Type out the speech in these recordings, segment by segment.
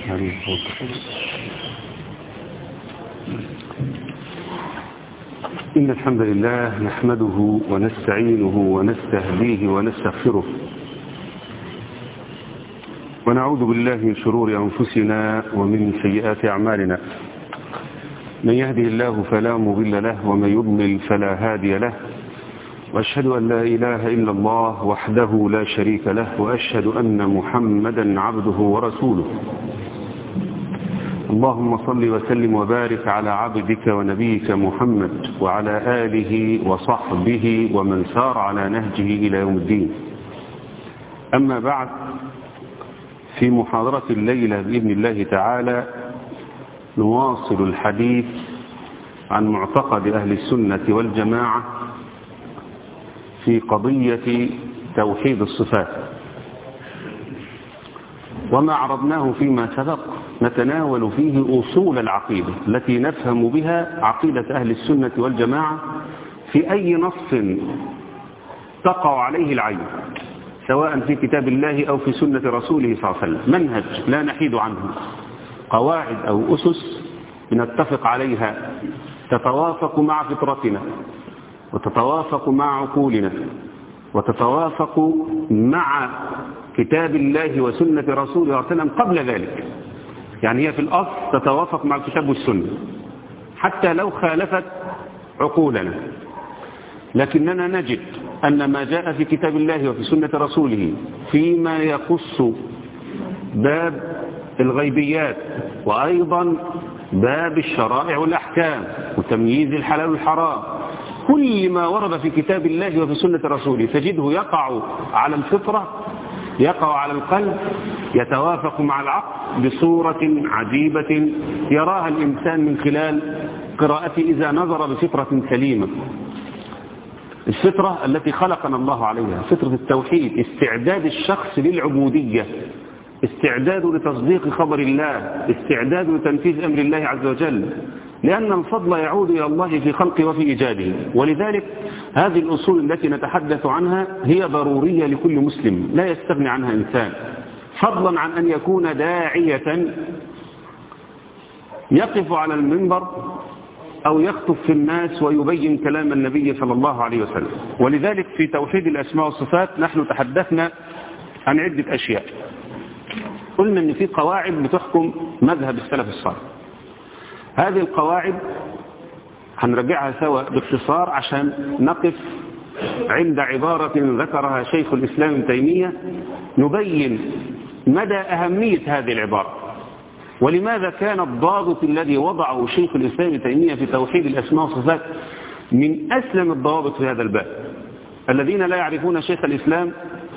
إن الحمد لله نحمده ونستعينه ونستهديه ونستغفره ونعوذ بالله من شرور أنفسنا ومن سيئات أعمالنا من يهده الله فلا مضل له ومن يضلل فلا هادي له وأشهد أن لا إله إلا الله وحده لا شريك له وأشهد أن محمدا عبده ورسوله اللهم صل وسلم وبارك على عبدك ونبيك محمد وعلى آله وصحبه ومن سار على نهجه إلى يوم الدين أما بعد في محاضرة الليلة بإذن الله تعالى نواصل الحديث عن معتقد أهل السنة والجماعة في قضية توحيد الصفات وما عرضناه فيما سبق نتناول فيه أصول العقيدة التي نفهم بها عقيدة أهل السنة والجماعة في أي نص تقع عليه العين سواء في كتاب الله أو في سنة رسوله صلى الله عليه وسلم منهج لا نحيد عنه قواعد أو أسس نتفق عليها تتوافق مع فطرتنا وتتوافق مع عقولنا وتتوافق مع كتاب الله وسنة رسوله صلى الله عليه وسلم قبل ذلك يعني هي في الأصل تتوافق مع الكتاب والسنة حتى لو خالفت عقولنا لكننا نجد أن ما جاء في كتاب الله وفي سنة رسوله فيما يخص باب الغيبيات وأيضا باب الشرائع والأحكام وتمييز الحلال والحرام كل ما ورد في كتاب الله وفي سنة رسوله تجده يقع على الفطرة يقع على القلب يتوافق مع العقل بصورة عجيبة يراها الإنسان من خلال قراءته إذا نظر بفطرة سليمة الفطرة التي خلقنا الله عليها فطرة التوحيد استعداد الشخص للعبودية استعداد لتصديق خبر الله استعداد لتنفيذ أمر الله عز وجل لأن الفضل يعود إلى الله في خلقه وفي إيجاده ولذلك هذه الأصول التي نتحدث عنها هي ضرورية لكل مسلم لا يستغني عنها إنسان فضلا عن أن يكون داعية يقف على المنبر أو يخطب في الناس ويبين كلام النبي صلى الله عليه وسلم ولذلك في توحيد الأسماء والصفات نحن تحدثنا عن عدة أشياء قلنا أن في قواعد بتحكم مذهب السلف الصالح هذه القواعد هنرجعها سوا باختصار عشان نقف عند عبارة ذكرها شيخ الإسلام ابن تيمية نبين مدى أهمية هذه العبارة ولماذا كان الضابط الذي وضعه شيخ الإسلام ابن تيمية في توحيد الأسماء والصفات من أسلم الضوابط في هذا الباب الذين لا يعرفون شيخ الإسلام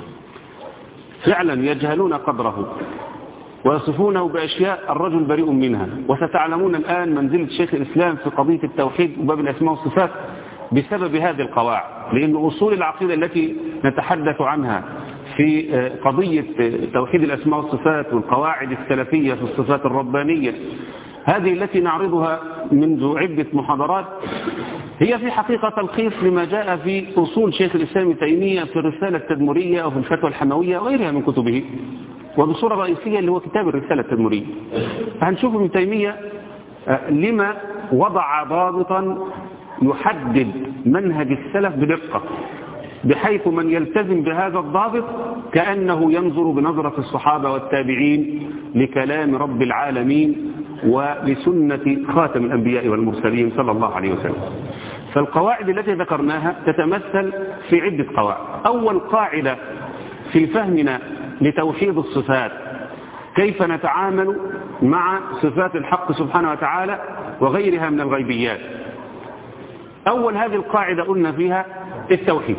فعلا يجهلون قدره ويصفونه بأشياء الرجل بريء منها وستعلمون الآن منزلة شيخ الإسلام في قضية التوحيد وباب الأسماء والصفات بسبب هذه القواعد لأن أصول العقيدة التي نتحدث عنها في قضية توحيد الأسماء والصفات والقواعد السلفية في الصفات الربانية هذه التي نعرضها منذ عدة محاضرات هي في حقيقة تلخيص لما جاء في أصول شيخ الإسلام ابن تيمية في الرسالة التدمرية أو في الفتوى الحموية وغيرها من كتبه وبصورة رئيسية اللي هو كتاب الرسالة التدمرية فهنشوف ابن تيمية لما وضع ضابطا يحدد منهج السلف بدقة بحيث من يلتزم بهذا الضابط كأنه ينظر بنظرة الصحابة والتابعين لكلام رب العالمين ولسنة خاتم الأنبياء والمرسلين صلى الله عليه وسلم فالقواعد التي ذكرناها تتمثل في عدة قواعد أول قاعدة في فهمنا لتوحيد الصفات كيف نتعامل مع صفات الحق سبحانه وتعالى وغيرها من الغيبيات أول هذه القاعدة قلنا فيها التوحيد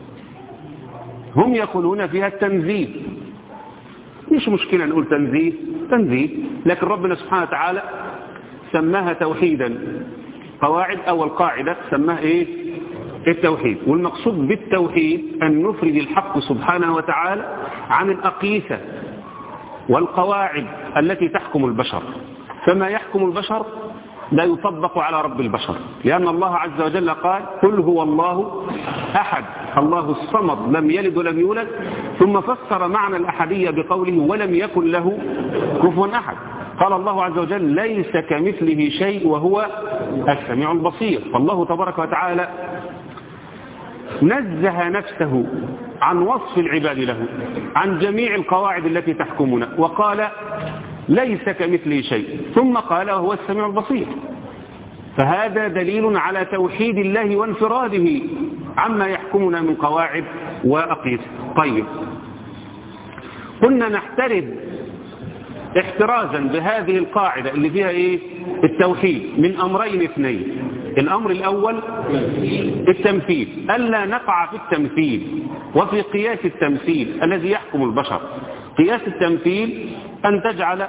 هم يقولون فيها التنزيه مش مشكلة نقول تنزيه تنزيه لكن ربنا سبحانه وتعالى سماها توحيدا قواعد أول قاعدة سماها إيه التوحيد والمقصود بالتوحيد أن نفرد الحق سبحانه وتعالى عن الأقيسة والقواعد التي تحكم البشر فما يحكم البشر لا يطبق على رب البشر لأن الله عز وجل قال قل هو الله أحد الله الصمد لم يلد ولم يولد ثم فسر معنى الأحدية بقوله ولم يكن له كفوا أحد قال الله عز وجل ليس كمثله شيء وهو السميع البصير فالله تبارك وتعالى نزه نفسه عن وصف العباد له عن جميع القواعد التي تحكمنا وقال ليس كمثله شيء ثم قال وهو السميع البصير فهذا دليل على توحيد الله وانفراده عما يحكمنا من قواعد وأقيس طيب كنا نحترز احترازا بهذه القاعدة اللي فيها ايه التوحيد من امرين اثنين الامر الاول التمثيل الا نقع في التمثيل وفي قياس التمثيل الذي يحكم البشر قياس التمثيل ان تجعل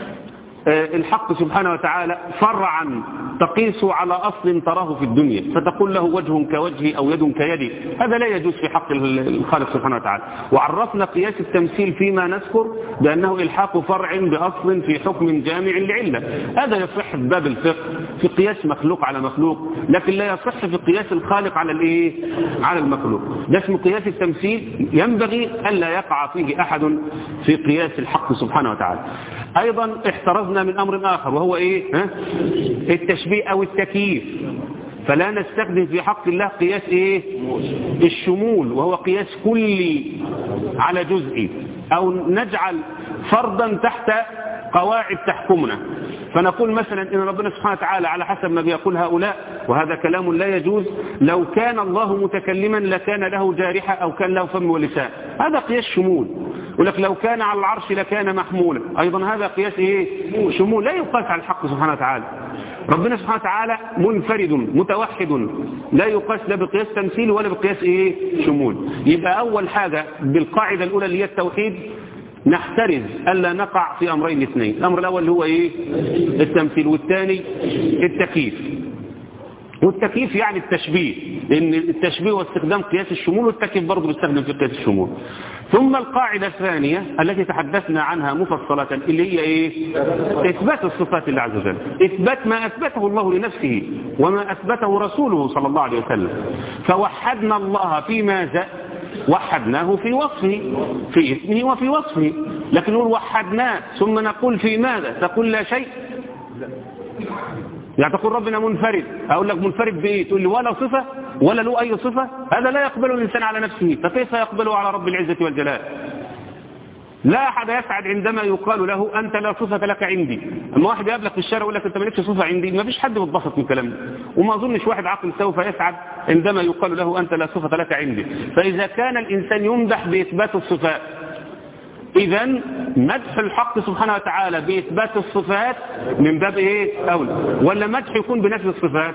الحق سبحانه وتعالى فرعا تقيسه على أصل تراه في الدنيا فتقول له وجه كوجهي أو يد كيدي هذا لا يجوز في حق الخالق سبحانه وتعالى وعرفنا قياس التمثيل فيما نذكر بأنه إلحاق فرع بأصل في حكم جامع لعلة هذا يصح في باب الفقه في قياس مخلوق على مخلوق لكن لا يصح في قياس الخالق على الايه على المخلوق ده اسمه قياس التمثيل ينبغي ألا يقع فيه أحد في قياس الحق سبحانه وتعالى أيضا احترزنا من أمر آخر وهو إيه ها؟ التشبيه أو التكييف فلا نستخدم في حق الله قياس إيه الشمول وهو قياس كلي على جزئي أو نجعل فرضا تحت قواعد تحكمنا فنقول مثلا إن ربنا سبحانه وتعالى على حسب ما بيقول هؤلاء وهذا كلام لا يجوز لو كان الله متكلما لكان له جارحة أو كان له فم ولسان هذا قياس شمول ولك لو كان على العرش لكان محمولا أيضا هذا قياس إيه شمول لا يقاس على الحق سبحانه وتعالى ربنا سبحانه وتعالى منفرد متوحد لا يقاس لا بقياس تمثيل ولا بقياس إيه شمول يبقى أول حاجة بالقاعدة الأولى اللي هي التوحيد نحترز ألا نقع في أمرين اثنين الأمر الأول هو إيه التمثيل والثاني التكييف والتكييف يعني التشبيه لأن التشبيه واستخدام قياس الشمول والتكييف برضه بيستخدم في قياس الشمول ثم القاعدة الثانية التي تحدثنا عنها مفصلة اللي هي إيه إثبات الصفات لله عز وجل إثبات ما أثبته الله لنفسه وما أثبته رسوله صلى الله عليه وسلم فوحدنا الله في ماذا وحدناه في وصفه في اسمه وفي وصفه لكن نقول وحدناه ثم نقول في ماذا تقول لا شيء يعني تقول ربنا منفرد أقول لك منفرد بإيه تقول لي ولا صفة ولا له أي صفة هذا لا يقبله الإنسان على نفسه فكيف يقبله على رب العزة والجلال لا أحد يسعد عندما يقال له أنت لا صفة لك عندي أما واحد يقابلك في الشارع يقول لك أنت مالكش صفة عندي ما فيش حد بيتبسط من الكلام ده وما أظنش واحد عاقل سوف يسعد عندما يقال له أنت لا صفة لك عندي فإذا كان الإنسان يمدح بإثبات الصفات إذا مدح الحق سبحانه وتعالى بإثبات الصفات من باب إيه أولى ولا مدح يكون بنفي الصفات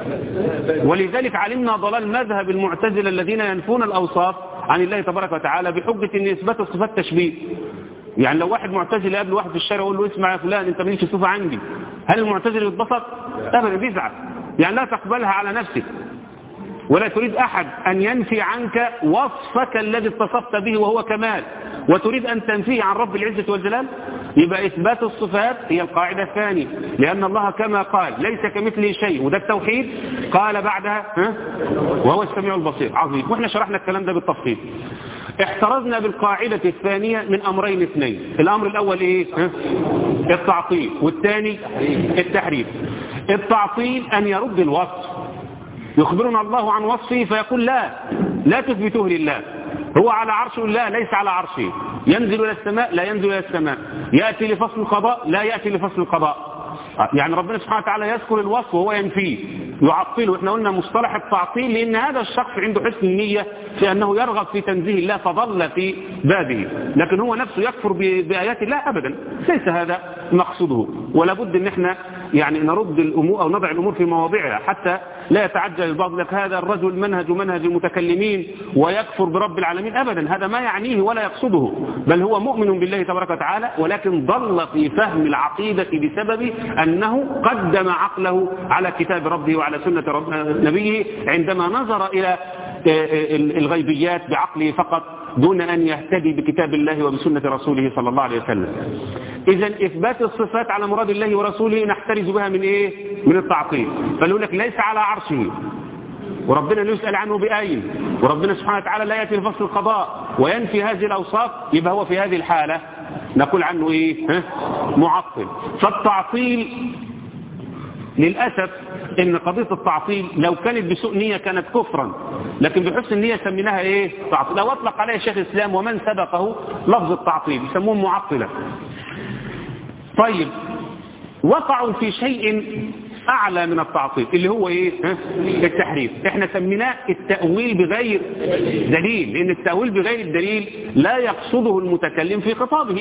ولذلك علمنا ضلال مذهب المعتزلة الذين ينفون الأوصاف عن الله تبارك وتعالى بحجة أن إثبات الصفات تشبيه يعني لو واحد معتزل يقابل واحد في الشارع يقول له اسمع يا فلان انت مالكش صفة عندي هل المعتزل يتبسط؟ ابدا بيزعل يعني لا تقبلها على نفسك ولا تريد أحد أن ينفي عنك وصفك الذي اتصفت به وهو كمال وتريد أن تنفيه عن رب العزة والجلال يبقى إثبات الصفات هي القاعدة الثانية لأن الله كما قال ليس كمثله شيء وده التوحيد قال بعدها ها؟ وهو السميع البصير عظيم وإحنا شرحنا الكلام ده بالتفصيل احترزنا بالقاعدة الثانية من أمرين اثنين الأمر الأول إيه ها؟ التعطيل والثاني التحريف التعطيل أن يرد الوصف يخبرنا الله عن وصفه فيقول لا لا تثبتوه لله هو على عرشه لا ليس على عرشه ينزل إلى السماء لا ينزل إلى السماء يأتي لفصل القضاء لا يأتي لفصل القضاء يعني ربنا سبحانه وتعالى يذكر الوصف وهو ينفيه يعطله احنا قلنا مصطلح التعطيل لان هذا الشخص عنده حسن النية في انه يرغب في تنزيه الله فظل في بابه لكن هو نفسه يكفر بآيات الله ابدا ليس هذا مقصوده ولا بد ان احنا يعني نرد الامور او نضع الامور في مواضعها حتى لا يتعجل البعض لك هذا الرجل منهج منهج المتكلمين ويكفر برب العالمين ابدا هذا ما يعنيه ولا يقصده بل هو مؤمن بالله تبارك وتعالى ولكن ضل في فهم العقيدة بسبب أنه قدم عقله على كتاب ربه وعلى سنة رب نبيه عندما نظر إلى الغيبيات بعقله فقط دون أن يهتدي بكتاب الله وبسنة رسوله صلى الله عليه وسلم إذا إثبات الصفات على مراد الله ورسوله نحترز بها من إيه؟ من التعطيل فلو لك ليس على عرشه وربنا لا يسأل عنه بأين وربنا سبحانه وتعالى لا يأتي لفصل القضاء وينفي هذه الأوصاف يبقى هو في هذه الحالة نقول عنه ايه ها؟ معطل فالتعطيل للأسف ان قضية التعطيل لو كانت بسوء نية كانت كفرا لكن بحسن نية سميناها ايه تعطيل لو اطلق عليها شيخ الاسلام ومن سبقه لفظ التعطيل يسموه معطلة طيب وقعوا في شيء اعلى من التعطيل اللي هو ايه ها؟ التحريف احنا سميناه التأويل بغير دليل لان التأويل بغير الدليل لا يقصده المتكلم في خطابه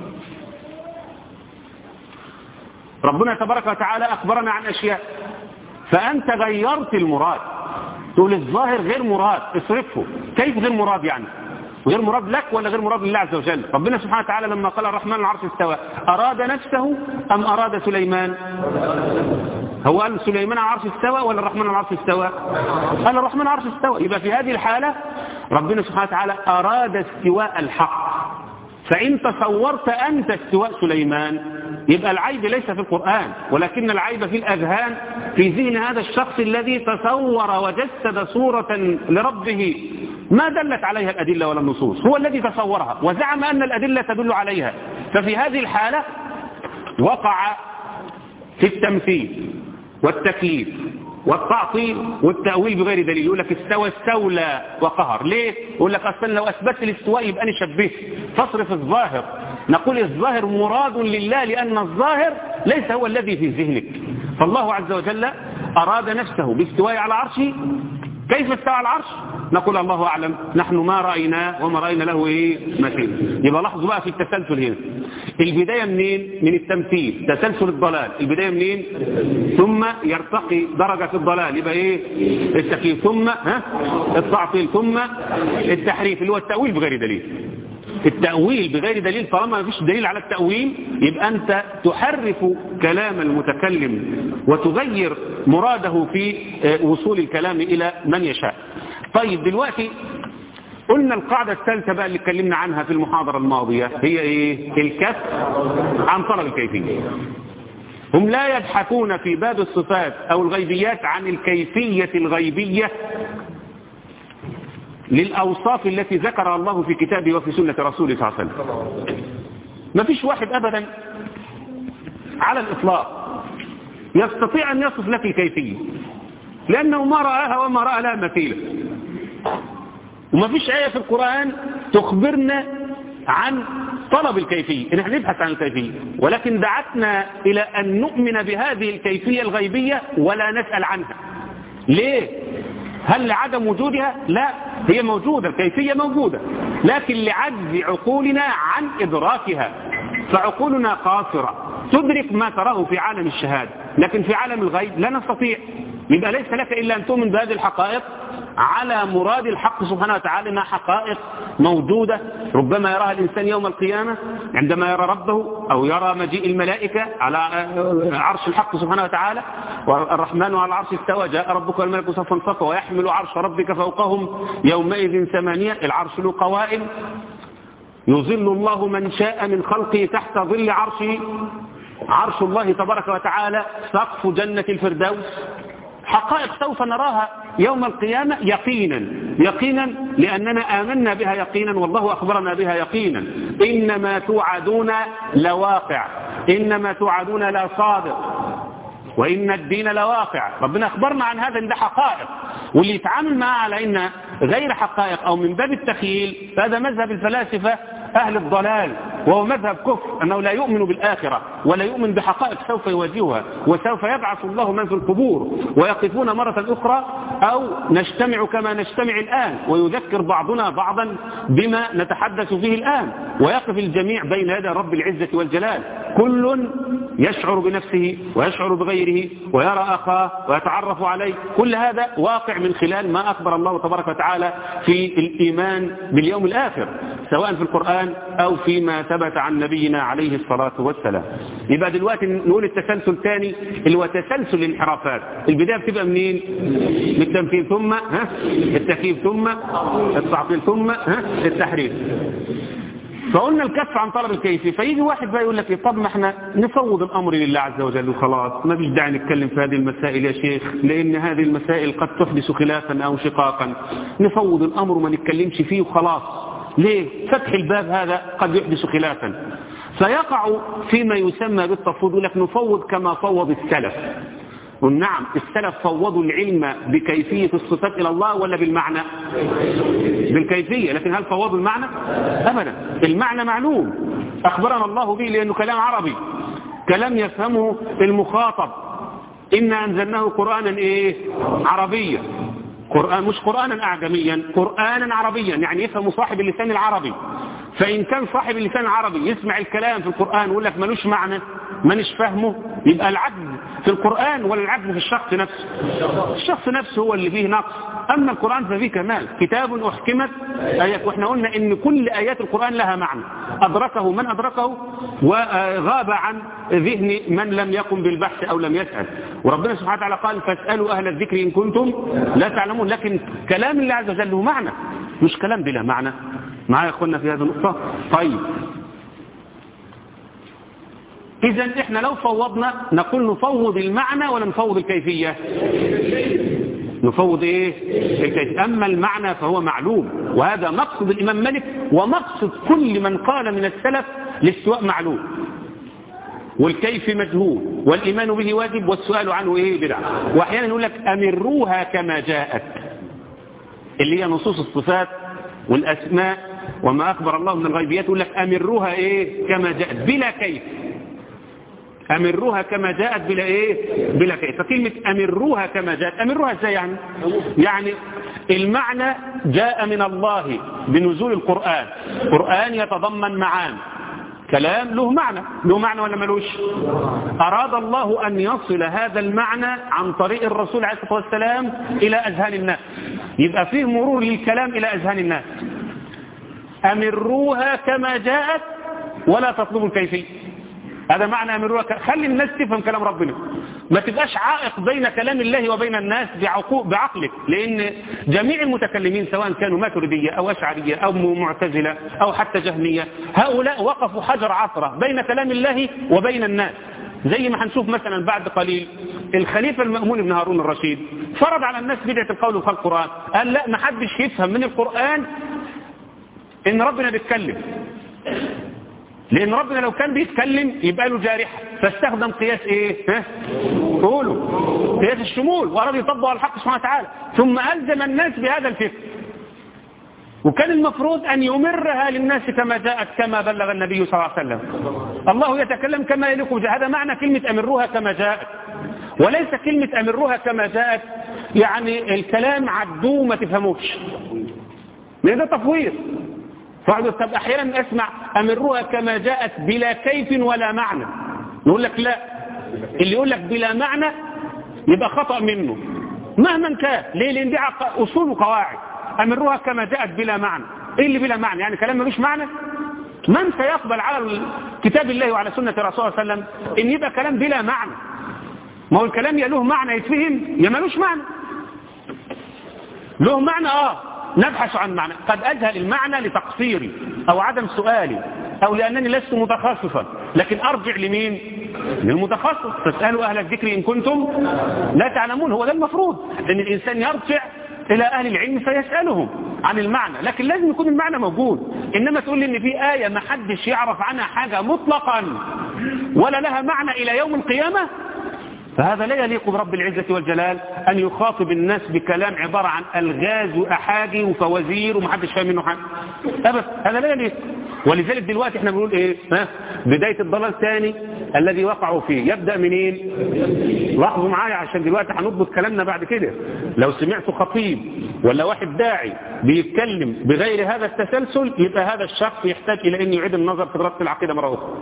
ربنا تبارك وتعالى أخبرنا عن أشياء فأنت غيرت المراد تقول الظاهر غير مراد اصرفه كيف غير مراد يعني غير مراد لك ولا غير مراد لله عز وجل ربنا سبحانه وتعالى لما قال الرحمن العرش استوى أراد نفسه أم أراد سليمان هو قال سليمان على العرش استوى ولا الرحمن على العرش استوى قال الرحمن على العرش استوى يبقى في هذه الحالة ربنا سبحانه وتعالى أراد استواء الحق فإن تصورت أنت استواء سليمان يبقى العيب ليس في القرآن ولكن العيب في الأذهان في ذهن هذا الشخص الذي تصور وجسد صورة لربه ما دلت عليها الأدلة ولا النصوص هو الذي تصورها وزعم أن الأدلة تدل عليها ففي هذه الحالة وقع في التمثيل والتكليف والتعطيل والتأويل بغير دليل يقول لك استوى استولى وقهر ليه؟ يقول لك أصلا لو أثبت الاستواء يبقى أنا شبهت فاصرف الظاهر نقول الظاهر مراد لله لأن الظاهر ليس هو الذي في ذهنك فالله عز وجل أراد نفسه باستواء على عرشه كيف استوى على العرش نقول الله أعلم نحن ما رأيناه وما رأينا له إيه مثيل يبقى لاحظوا بقى في التسلسل هنا البداية منين من التمثيل تسلسل الضلال البداية منين ثم يرتقي درجة في الضلال يبقى إيه التكييف ثم ها التعطيل ثم التحريف اللي هو التأويل بغير دليل التأويل بغير دليل طالما ما فيش دليل على التأويل يبقى أنت تحرف كلام المتكلم وتغير مراده في وصول الكلام إلى من يشاء طيب دلوقتي قلنا القاعدة الثالثة بقى اللي اتكلمنا عنها في المحاضرة الماضية هي ايه الكف عن طلب الكيفية هم لا يبحثون في باب الصفات او الغيبيات عن الكيفية الغيبية للأوصاف التي ذكرها الله في كتابه وفي سنة رسوله صلى الله عليه وسلم ما فيش واحد أبدا على الإطلاق يستطيع أن يصف لك الكيفية لأنه ما رآها وما رأى لها مثيلة وما فيش آية في القرآن تخبرنا عن طلب الكيفية نحن نبحث عن الكيفية ولكن دعتنا إلى أن نؤمن بهذه الكيفية الغيبية ولا نسأل عنها ليه؟ هل لعدم وجودها؟ لا هي موجودة الكيفية موجودة لكن لعجز عقولنا عن إدراكها فعقولنا قاصرة تدرك ما تراه في عالم الشهادة لكن في عالم الغيب لا نستطيع يبقى ليس لك إلا أن تؤمن بهذه الحقائق على مراد الحق سبحانه وتعالى انها حقائق موجودة ربما يراها الإنسان يوم القيامة عندما يرى ربه أو يرى مجيء الملائكة على عرش الحق سبحانه وتعالى والرحمن على العرش استوى جاء ربك والملك صفا صفا ويحمل عرش ربك فوقهم يومئذ ثمانية العرش له قوائم يظل الله من شاء من خلقه تحت ظل عرشه عرش الله تبارك وتعالى سقف جنة الفردوس حقائق سوف نراها يوم القيامة يقينا يقينا لأننا آمنا بها يقينا والله أخبرنا بها يقينا إنما توعدون لواقع إنما توعدون لا صادق وإن الدين لواقع ربنا أخبرنا عن هذا إن ده حقائق واللي يتعامل معها على إن غير حقائق أو من باب التخيل فهذا مذهب الفلاسفة أهل الضلال وهو مذهب كفر أنه لا يؤمن بالآخرة ولا يؤمن بحقائق سوف يواجهها وسوف يبعث الله من في القبور ويقفون مرة أخرى أو نجتمع كما نجتمع الآن ويذكر بعضنا بعضا بما نتحدث فيه الآن ويقف الجميع بين يدي رب العزة والجلال كل يشعر بنفسه ويشعر بغيره ويرى أخاه ويتعرف عليه كل هذا واقع من خلال ما أخبر الله تبارك وتعالى في الإيمان باليوم الآخر سواء في القرآن أو فيما ثبت عن نبينا عليه الصلاة والسلام يبقى دلوقتي نقول التسلسل الثاني اللي هو تسلسل الانحرافات البداية بتبقى منين من التمثيل ثم ها التكييف ثم التعطيل ثم ها التحريف فقلنا الكف عن طلب الكيفية فيجي واحد بقى يقول لك طب ما احنا نفوض الامر لله عز وجل وخلاص ما فيش داعي نتكلم في هذه المسائل يا شيخ لان هذه المسائل قد تحدث خلافا او شقاقا نفوض الامر وما نتكلمش فيه وخلاص ليه فتح الباب هذا قد يحدث خلافا فيقع فيما يسمى بالتفويض يقول لك نفوض كما فوض السلف نعم السلف فوضوا العلم بكيفية الصفات إلى الله ولا بالمعنى بالكيفية لكن هل فوضوا المعنى أبدا المعنى معلوم أخبرنا الله به لأنه كلام عربي كلام يفهمه المخاطب إنا أنزلناه قرآنا إيه عربيا قرآن مش قرآنا أعجميا قرآنا عربيا يعني يفهم صاحب اللسان العربي فإن كان صاحب اللسان العربي يسمع الكلام في القرآن ويقول لك ملوش معنى مانيش فاهمه يبقى العجز في القرآن ولا العجز في الشخص نفسه الشخص نفسه هو اللي فيه نقص أما القرآن ففيه كمال كتاب أحكمت آيات وإحنا قلنا إن كل آيات القرآن لها معنى أدركه من أدركه وغاب عن ذهن من لم يقم بالبحث أو لم يسأل وربنا سبحانه وتعالى قال فاسألوا أهل الذكر إن كنتم لا تعلمون لكن كلام الله عز وجل له معنى مش كلام بلا معنى معايا اخوانا في هذه النقطة طيب اذا احنا لو فوضنا نقول نفوض المعنى ولا نفوض الكيفية نفوض ايه الكيفية اما المعنى فهو معلوم وهذا مقصد الامام مالك ومقصد كل من قال من السلف الاستواء معلوم والكيف مجهول والايمان به واجب والسؤال عنه ايه بدعة واحيانا يقول لك امروها كما جاءت اللي هي نصوص الصفات والاسماء وما أخبر الله من الغيبيات يقول لك أمروها إيه كما جاءت بلا كيف أمروها كما جاءت بلا إيه بلا كيف فكلمة أمروها كما جاءت أمروها إزاي يعني يعني المعنى جاء من الله بنزول القرآن قرآن يتضمن معان كلام له معنى له معنى ولا ملوش أراد الله أن يصل هذا المعنى عن طريق الرسول عليه الصلاة والسلام إلى أذهان الناس يبقى فيه مرور للكلام إلى أذهان الناس أمروها كما جاءت ولا تطلبوا الكيفية هذا معنى أمروها ك... خلي الناس تفهم كلام ربنا ما تبقاش عائق بين كلام الله وبين الناس بعقوق بعقلك لأن جميع المتكلمين سواء كانوا ماتريدية أو أشعرية أو معتزلة أو حتى جهمية هؤلاء وقفوا حجر عثرة بين كلام الله وبين الناس زي ما هنشوف مثلا بعد قليل الخليفة المأمون بن هارون الرشيد فرض على الناس بدعة القول وخلق القرآن قال لا ما حدش يفهم من القرآن ان ربنا بيتكلم لان ربنا لو كان بيتكلم يبقى له جارحة فاستخدم قياس ايه ها قولوا قياس الشمول واراد يطبق على الحق سبحانه وتعالى ثم ألزم الناس بهذا الفكر وكان المفروض أن يمرها للناس كما جاءت كما بلغ النبي صلى الله عليه وسلم الله يتكلم كما يليق هذا معنى كلمة أمروها كما جاءت وليس كلمة أمروها كما جاءت يعني الكلام عدوه ما تفهموش لأن ده تفويض فقعدوا طب احيانا اسمع امروها كما جاءت بلا كيف ولا معنى نقول لك لا اللي يقول لك بلا معنى يبقى خطأ منه مهما كان ليه لان دي اصول وقواعد امروها كما جاءت بلا معنى ايه اللي بلا معنى يعني كلام ملوش معنى من سيقبل على كتاب الله وعلى سنة رسول الله صلى الله عليه وسلم ان يبقى كلام بلا معنى ما هو الكلام يا له معنى يتفهم يا ملوش معنى له معنى اه نبحث عن معنى قد أجهل المعنى لتقصيري أو عدم سؤالي أو لأنني لست متخصصا لكن أرجع لمين للمتخصص فاسألوا أهل الذكر إن كنتم لا تعلمون هو ده المفروض أن الإنسان يرجع إلى أهل العلم فيسألهم عن المعنى لكن لازم يكون المعنى موجود إنما تقول لي إن في آية ما حدش يعرف عنها حاجة مطلقا ولا لها معنى إلى يوم القيامة فهذا لا يليق برب العزة والجلال أن يخاطب الناس بكلام عبارة عن ألغاز وأحاجي وفوازير ومحدش فاهم منه حاجة أبدا هذا لا يليق ولذلك دلوقتي احنا بنقول ايه ها بداية الضلال الثاني الذي وقعوا فيه يبدأ منين لاحظوا معايا عشان دلوقتي هنضبط كلامنا بعد كده لو سمعت خطيب ولا واحد داعي بيتكلم بغير هذا التسلسل يبقى هذا الشخص يحتاج إلى أن يعيد النظر في دراسة العقيدة مرة أخرى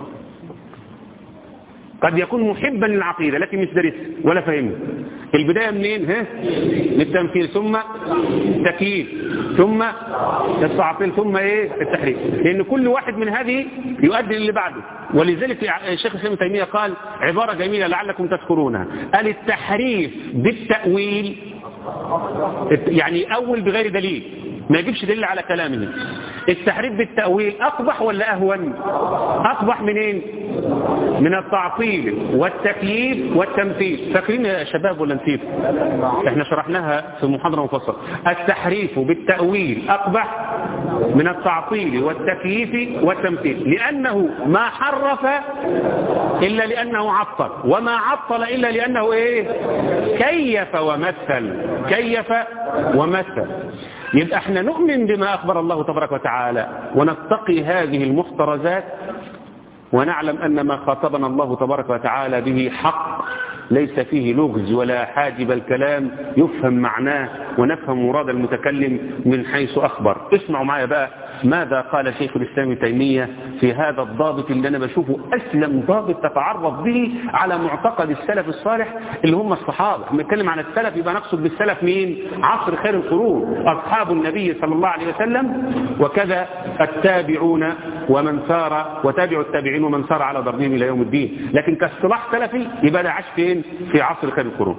قد يكون محبا للعقيدة لكن مش دارس ولا فاهمه البداية منين ها للتمثيل ثم تكييف ثم التعطيل ثم ايه التحريف لان كل واحد من هذه يؤدي للي بعده ولذلك الشيخ الاسلام تيميه قال عبارة جميلة لعلكم تذكرونها قال التحريف بالتأويل يعني أول بغير دليل ما يجيبش دليل على كلامه التحريف بالتأويل أقبح ولا أهون أقبح منين من التعطيل والتكييف والتمثيل فاكرين يا شباب ولا نسيت احنا شرحناها في محاضرة مفصلة التحريف بالتأويل أقبح من التعطيل والتكييف والتمثيل لأنه ما حرف إلا لأنه عطل وما عطل إلا لأنه إيه كيف ومثل كيف ومثل يبقى احنا نؤمن بما أخبر الله تبارك وتعالى ونتقي هذه المحترزات ونعلم أن ما خاطبنا الله تبارك وتعالى به حق ليس فيه لغز ولا حاجب الكلام يفهم معناه ونفهم مراد المتكلم من حيث أخبر اسمعوا معي بقى ماذا قال شيخ الإسلام تيمية في هذا الضابط اللي أنا بشوفه أسلم ضابط تتعرف به على معتقد السلف الصالح اللي هم الصحابة لما نتكلم عن السلف يبقى نقصد بالسلف مين عصر خير القرون أصحاب النبي صلى الله عليه وسلم وكذا التابعون ومن سار وتابع التابعين ومن سار على ضربهم إلى يوم الدين لكن كاصطلاح سلفي يبقى ده عاش فين في عصر خير القرون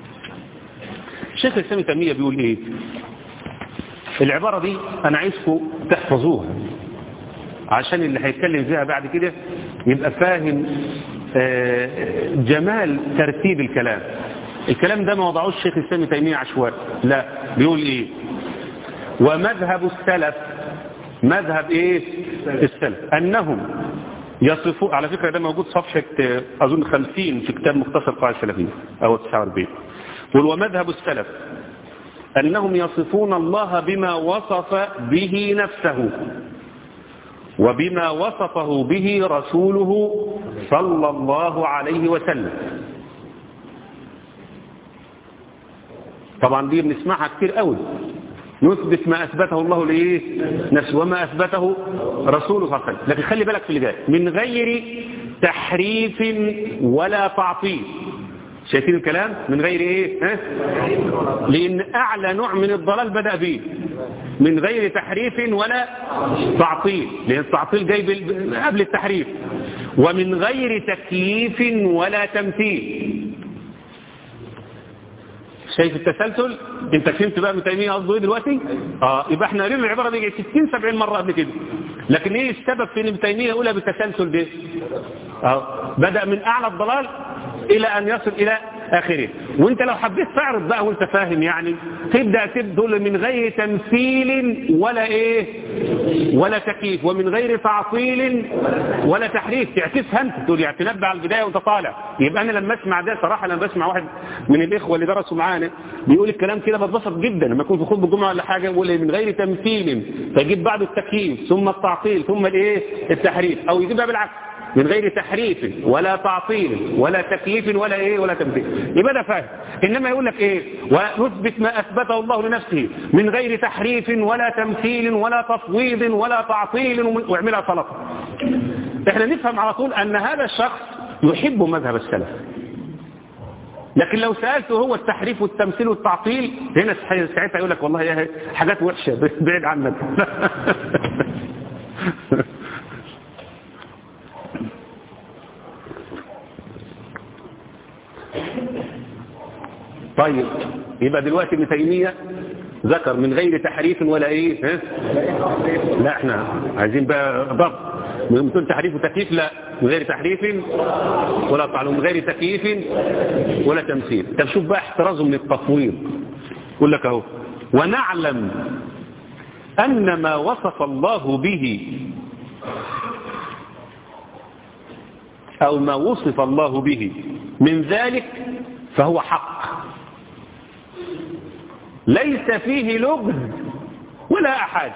الشيخ الإسلام تيمية بيقول إيه العبارة دي أنا عايزكم تحفظوها عشان اللي هيتكلم فيها بعد كده يبقى فاهم جمال ترتيب الكلام الكلام ده ما وضعوش الشيخ الإسلام تيمية عشوائي لا بيقول إيه ومذهب السلف مذهب إيه السلف أنهم يصفوا على فكرة ده موجود صفحة أظن 50 في كتاب مختصر قاعدة السلفية أو 49 قل ومذهب السلف أنهم يصفون الله بما وصف به نفسه وبما وصفه به رسوله صلى الله عليه وسلم طبعا دي بنسمعها كتير قوي نثبت ما أثبته الله لإيه نفسه وما أثبته رسوله صلى الله عليه وسلم لكن خلي بالك في اللي جاي من غير تحريف ولا تعطيل شايفين الكلام من غير ايه ها؟ لان اعلى نوع من الضلال بدأ به من غير تحريف ولا تعطيل لان التعطيل جاي قبل التحريف ومن غير تكييف ولا تمثيل شايف التسلسل انت فهمت بقى ابن تيميه قصده ايه دلوقتي اه يبقى احنا قرينا العباره دي 60 70 مره قبل كده لكن ايه السبب في ان ابن تيميه يقولها بالتسلسل ده اه بدا من اعلى الضلال الى ان يصل الى اخره وانت لو حبيت تعرض بقى وانت فاهم يعني تبدا تبدل من غير تمثيل ولا ايه ولا تكييف ومن غير تعطيل ولا تحريف تعكسها انت تقول يعني تنبع على البدايه وانت طالع يبقى انا لما اسمع ده صراحه لما بسمع واحد من الاخوه اللي درسوا معانا بيقول الكلام كده بتبسط جدا لما يكون في خطبه الجمعه ولا حاجه يقول من غير تمثيل فيجيب بعد التكييف ثم التعطيل ثم الايه التحريف او يجيبها بالعكس من غير تحريف ولا تعطيل ولا تكييف ولا ايه ولا تمثيل يبقى ده فاهم انما يقول لك ايه ونثبت ما اثبته الله لنفسه من غير تحريف ولا تمثيل ولا تفويض ولا تعطيل واعملها سلطه احنا نفهم على طول ان هذا الشخص يحب مذهب السلف لكن لو سألته هو التحريف والتمثيل والتعطيل هنا ساعتها يقول لك والله يا حاجات وحشة بعيد عنك طيب يبقى دلوقتي ابن تيمية ذكر من غير تحريف ولا ايه ها؟ لا احنا عايزين بقى ضبط من تحريف وتكييف لا من غير تحريف ولا تعلم من غير تكييف ولا تمثيل طب شوف بقى احترازه من التفويض يقول لك اهو ونعلم ان ما وصف الله به او ما وصف الله به من ذلك فهو حق ليس فيه لغز ولا أحد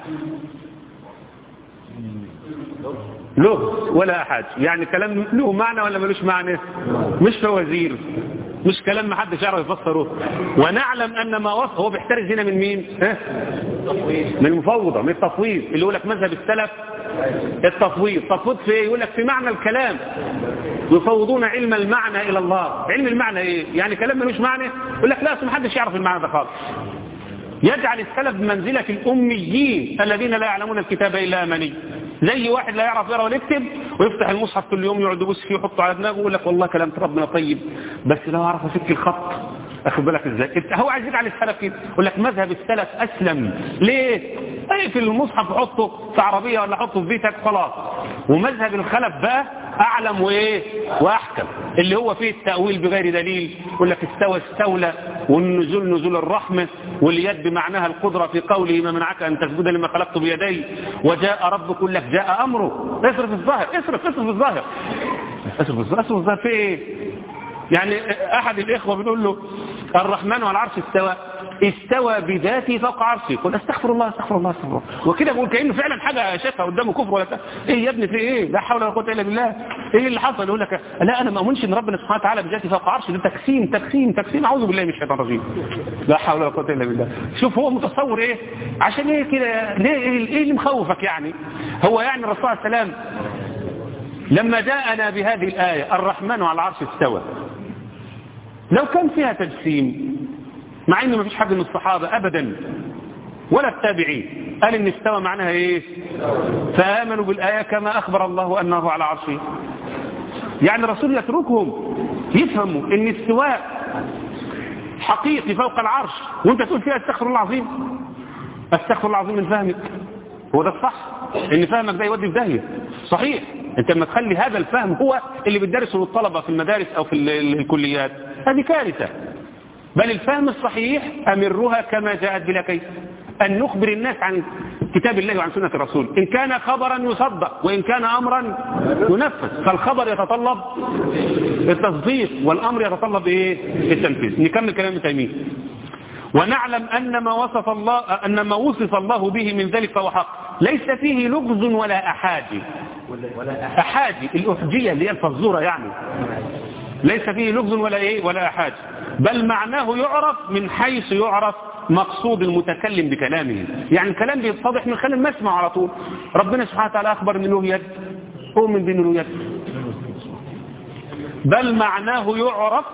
لغز ولا أحد يعني كلام له معنى ولا ملوش معنى مش فوازير مش كلام ما حدش يعرف يفسره ونعلم أن ما وصف هو بيحترز هنا من مين ها؟ من المفوضة من التفويض اللي يقول لك مذهب السلف التفويض تفويض في ايه يقول لك في معنى الكلام يفوضون علم المعنى الى الله علم المعنى ايه يعني كلام ملوش معنى يقول لك لا اصل محدش يعرف المعنى ده خالص يجعل السلف بمنزلة الأميين الذين لا يعلمون الكتاب إلا أماني زي واحد لا يعرف يقرا ويكتب ويفتح المصحف كل يوم يقعد يبص فيه ويحطه على دماغه ويقول لك والله كلام ربنا طيب بس لو اعرف افك الخط اخد بالك ازاي هو عايز يجعل السلف كده يقول لك مذهب السلف اسلم ليه اي في المصحف حطه في عربيه ولا حطه في بيتك خلاص ومذهب الخلف بقى أعلم وإيه وأحكم اللي هو فيه التأويل بغير دليل يقول لك استوى استولى والنزول نزول الرحمة واليد بمعناها القدرة في قوله ما منعك أن تسجد لما خلقت بيدي وجاء ربك يقول لك جاء أمره اصرف الظاهر اصرف اصرف الظاهر اصرف الظاهر اصرف الظاهر في إيه يعني أحد الإخوة بنقول له الرحمن على العرش استوى استوى بذاته فوق عرشه يقول استغفر الله استغفر الله استغفر الله وكده بقول كأنه فعلا حاجة شافها قدامه كفر ولا ايه يا ابني في ايه لا حول ولا قوه الا بالله ايه اللي حصل يقول لك لا انا ما اؤمنش ان ربنا سبحانه وتعالى بذاته فوق عرشه ده تكسيم تكسيم تكسيم اعوذ بالله من الشيطان الرجيم لا حول ولا قوه الا بالله شوف هو متصور ايه عشان ايه كده ليه ايه إيه اللي مخوفك يعني هو يعني الرسول عليه السلام لما جاءنا بهذه الآية الرحمن على العرش استوى لو كان فيها تجسيم مع انه ما فيش حد من الصحابة ابدا ولا التابعين قال ان استوى معناها ايه فآمنوا بالآية كما اخبر الله انه على عرشه يعني الرسول يتركهم يفهموا ان استواء حقيقي فوق العرش وانت تقول فيها استغفر الله العظيم استغفر الله العظيم من فهمك هو ده الصح ان فهمك ده يودي في داهيه صحيح انت لما تخلي هذا الفهم هو اللي بتدرسه للطلبه في المدارس او في ال- ال- الكليات هذه كارثه بل الفهم الصحيح امرها كما جاءت بلا كيف ان نخبر الناس عن كتاب الله وعن سنه الرسول ان كان خبرا يصدق وان كان امرا ينفذ فالخبر يتطلب التصديق والامر يتطلب ايه التنفيذ نكمل كلام ابن تيميه ونعلم أن ما وصف الله أن ما وصف الله به من ذلك فهو حق ليس فيه لغز ولا أحاجي أحاجي الأحجية اللي هي الفزورة يعني ليس فيه لغز ولا إيه ولا أحاجي بل معناه يعرف من حيث يعرف مقصود المتكلم بكلامه يعني الكلام بيتضح من خلال ما اسمع على طول ربنا سبحانه وتعالى أخبر من له يد أؤمن بأنه له يد بل معناه يعرف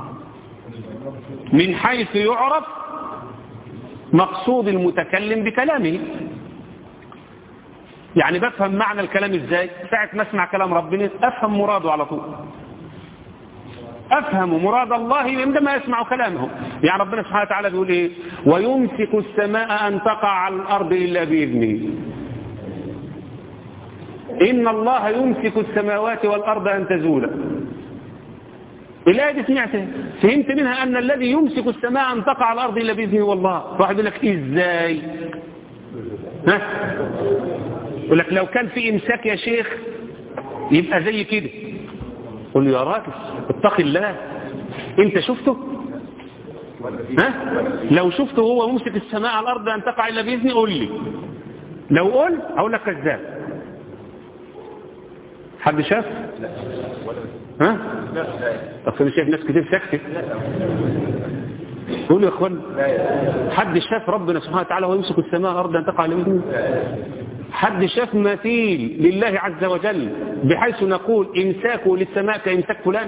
من حيث يعرف مقصود المتكلم بكلامه يعني بفهم معنى الكلام ازاي ساعة ما اسمع كلام ربنا افهم مراده على طول افهم مراد الله عندما اسمع كلامه يعني ربنا سبحانه وتعالى بيقول ايه ويمسك السماء ان تقع على الارض الا باذنه ان الله يمسك السماوات والارض ان تزولا الآية دي سمعتها فهمت منها أن الذي يمسك السماء أن تقع على الأرض إلا بإذنه والله واحد يقول لك إزاي ها يقول لك لو كان في إمساك يا شيخ يبقى زي كده قل له يا راجل اتق الله انت شفته ها لو شفته هو ممسك السماء على الأرض أن تقع إلا بإذنه قول لي لو قل أقول لك كذاب حد شاف ها طب انا شايف ناس كتير ساكته قولوا يا اخوان حد شاف ربنا سبحانه وتعالى وهو يمسك السماء والارض ان تقع على يمينه حد شاف مثيل لله عز وجل بحيث نقول امساكه للسماء كامساك فلان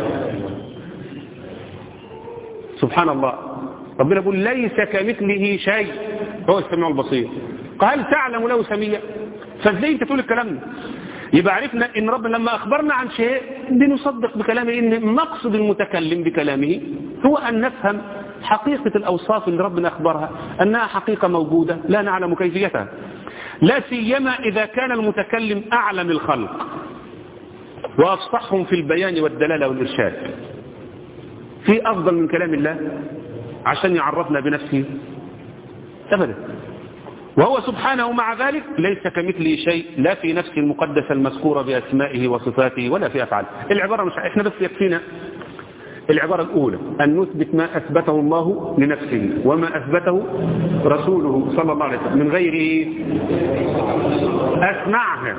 سبحان الله ربنا يقول ليس كمثله شيء هو السميع البصير قال تعلم له سميع فازاي انت تقول الكلام ده يبقى عرفنا ان ربنا لما اخبرنا عن شيء بنصدق بكلامه ان مقصد المتكلم بكلامه هو ان نفهم حقيقة الاوصاف اللي ربنا اخبرها انها حقيقة موجودة لا نعلم كيفيتها لا سيما اذا كان المتكلم اعلم الخلق وافصحهم في البيان والدلالة والارشاد في افضل من كلام الله عشان يعرفنا بنفسه ابدا وهو سبحانه مع ذلك ليس كمثله شيء لا في نفسه المقدسة المذكورة بأسمائه وصفاته ولا في أفعاله العبارة مش احنا بس يكفينا العبارة الأولى أن نثبت ما أثبته الله لنفسه وما أثبته رسوله صلى الله عليه وسلم من غير إيه؟ أسمعها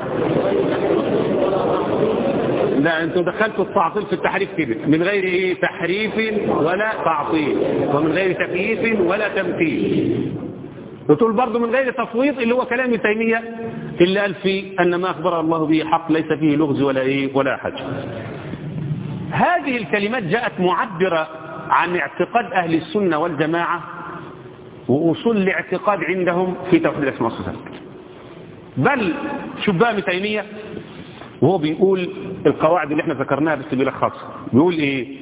لا أنتم دخلتوا التعطيل في التحريف كده من غير إيه؟ تحريف ولا تعطيل ومن غير تكييف ولا تمثيل وتقول برضه من غير تفويض اللي هو كلام تيمية اللي قال فيه أن ما أخبر الله به حق ليس فيه لغز ولا إيه ولا حج هذه الكلمات جاءت معبرة عن اعتقاد أهل السنة والجماعة وأصول الاعتقاد عندهم في توحيد الأسماء والصفات بل شوف بقى ابن تيمية وهو بيقول القواعد اللي احنا ذكرناها بس بيلخصها بيقول ايه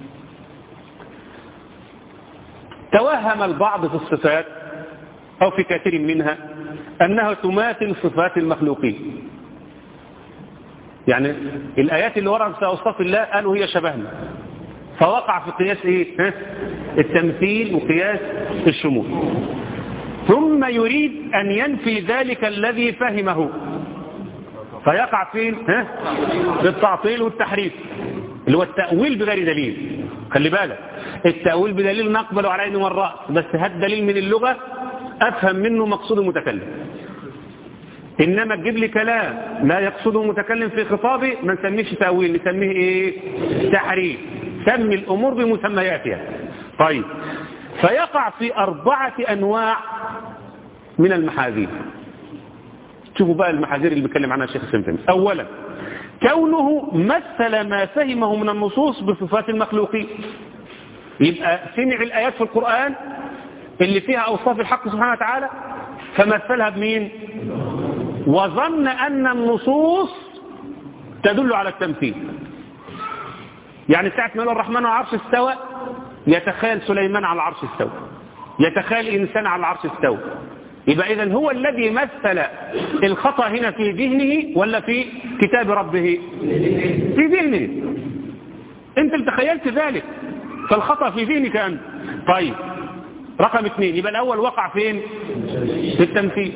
توهم البعض في الصفات أو في كثير منها أنها تماثل صفات المخلوقين يعني الآيات اللي وردت في أوصاف الله قالوا هي شبهنا فوقع في قياس ايه ها؟ التمثيل وقياس الشمول ثم يريد أن ينفي ذلك الذي فهمه فيقع فين ها؟ في التعطيل والتحريف اللي هو التأويل بغير دليل خلي بالك التأويل بدليل نقبل على عين والرأس بس هات دليل من اللغة أفهم منه مقصود المتكلم إنما تجيب لي كلام لا يقصده المتكلم في خطابه ما نسميش تأويل نسميه إيه تحريف سمي الأمور بمسمياتها طيب فيقع في أربعة أنواع من المحاذير شوفوا بقى المحاذير اللي بيتكلم عنها الشيخ السمتمي أولا كونه مثل ما فهمه من النصوص بصفات المخلوقين يبقى سمع الآيات في القرآن اللي فيها أوصاف الحق سبحانه وتعالى فمثلها بمين وظن أن النصوص تدل على التمثيل يعني ساعة ما يقول الرحمن على العرش استوى يتخيل سليمان على العرش استوى يتخيل إنسان على العرش استوى يبقى إذا هو الذي مثل الخطأ هنا في ذهنه ولا في كتاب ربه في ذهنه انت اللي تخيلت ذلك فالخطأ في ذهنك أنت طيب رقم اثنين يبقى الأول وقع فين في التمثيل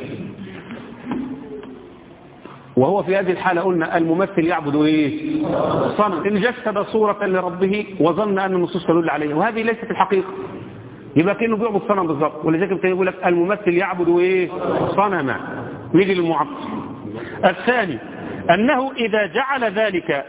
وهو في هذه الحالة قلنا الممثل يعبد ايه صنم إن جسد صورة لربه وظن أن النصوص تدل عليه وهذه ليست الحقيقة يبقى كأنه بيعبد صنم بالظبط ولذلك كان يقول لك الممثل يعبد ايه صنما نيجي للمعطل الثاني أنه إذا جعل ذلك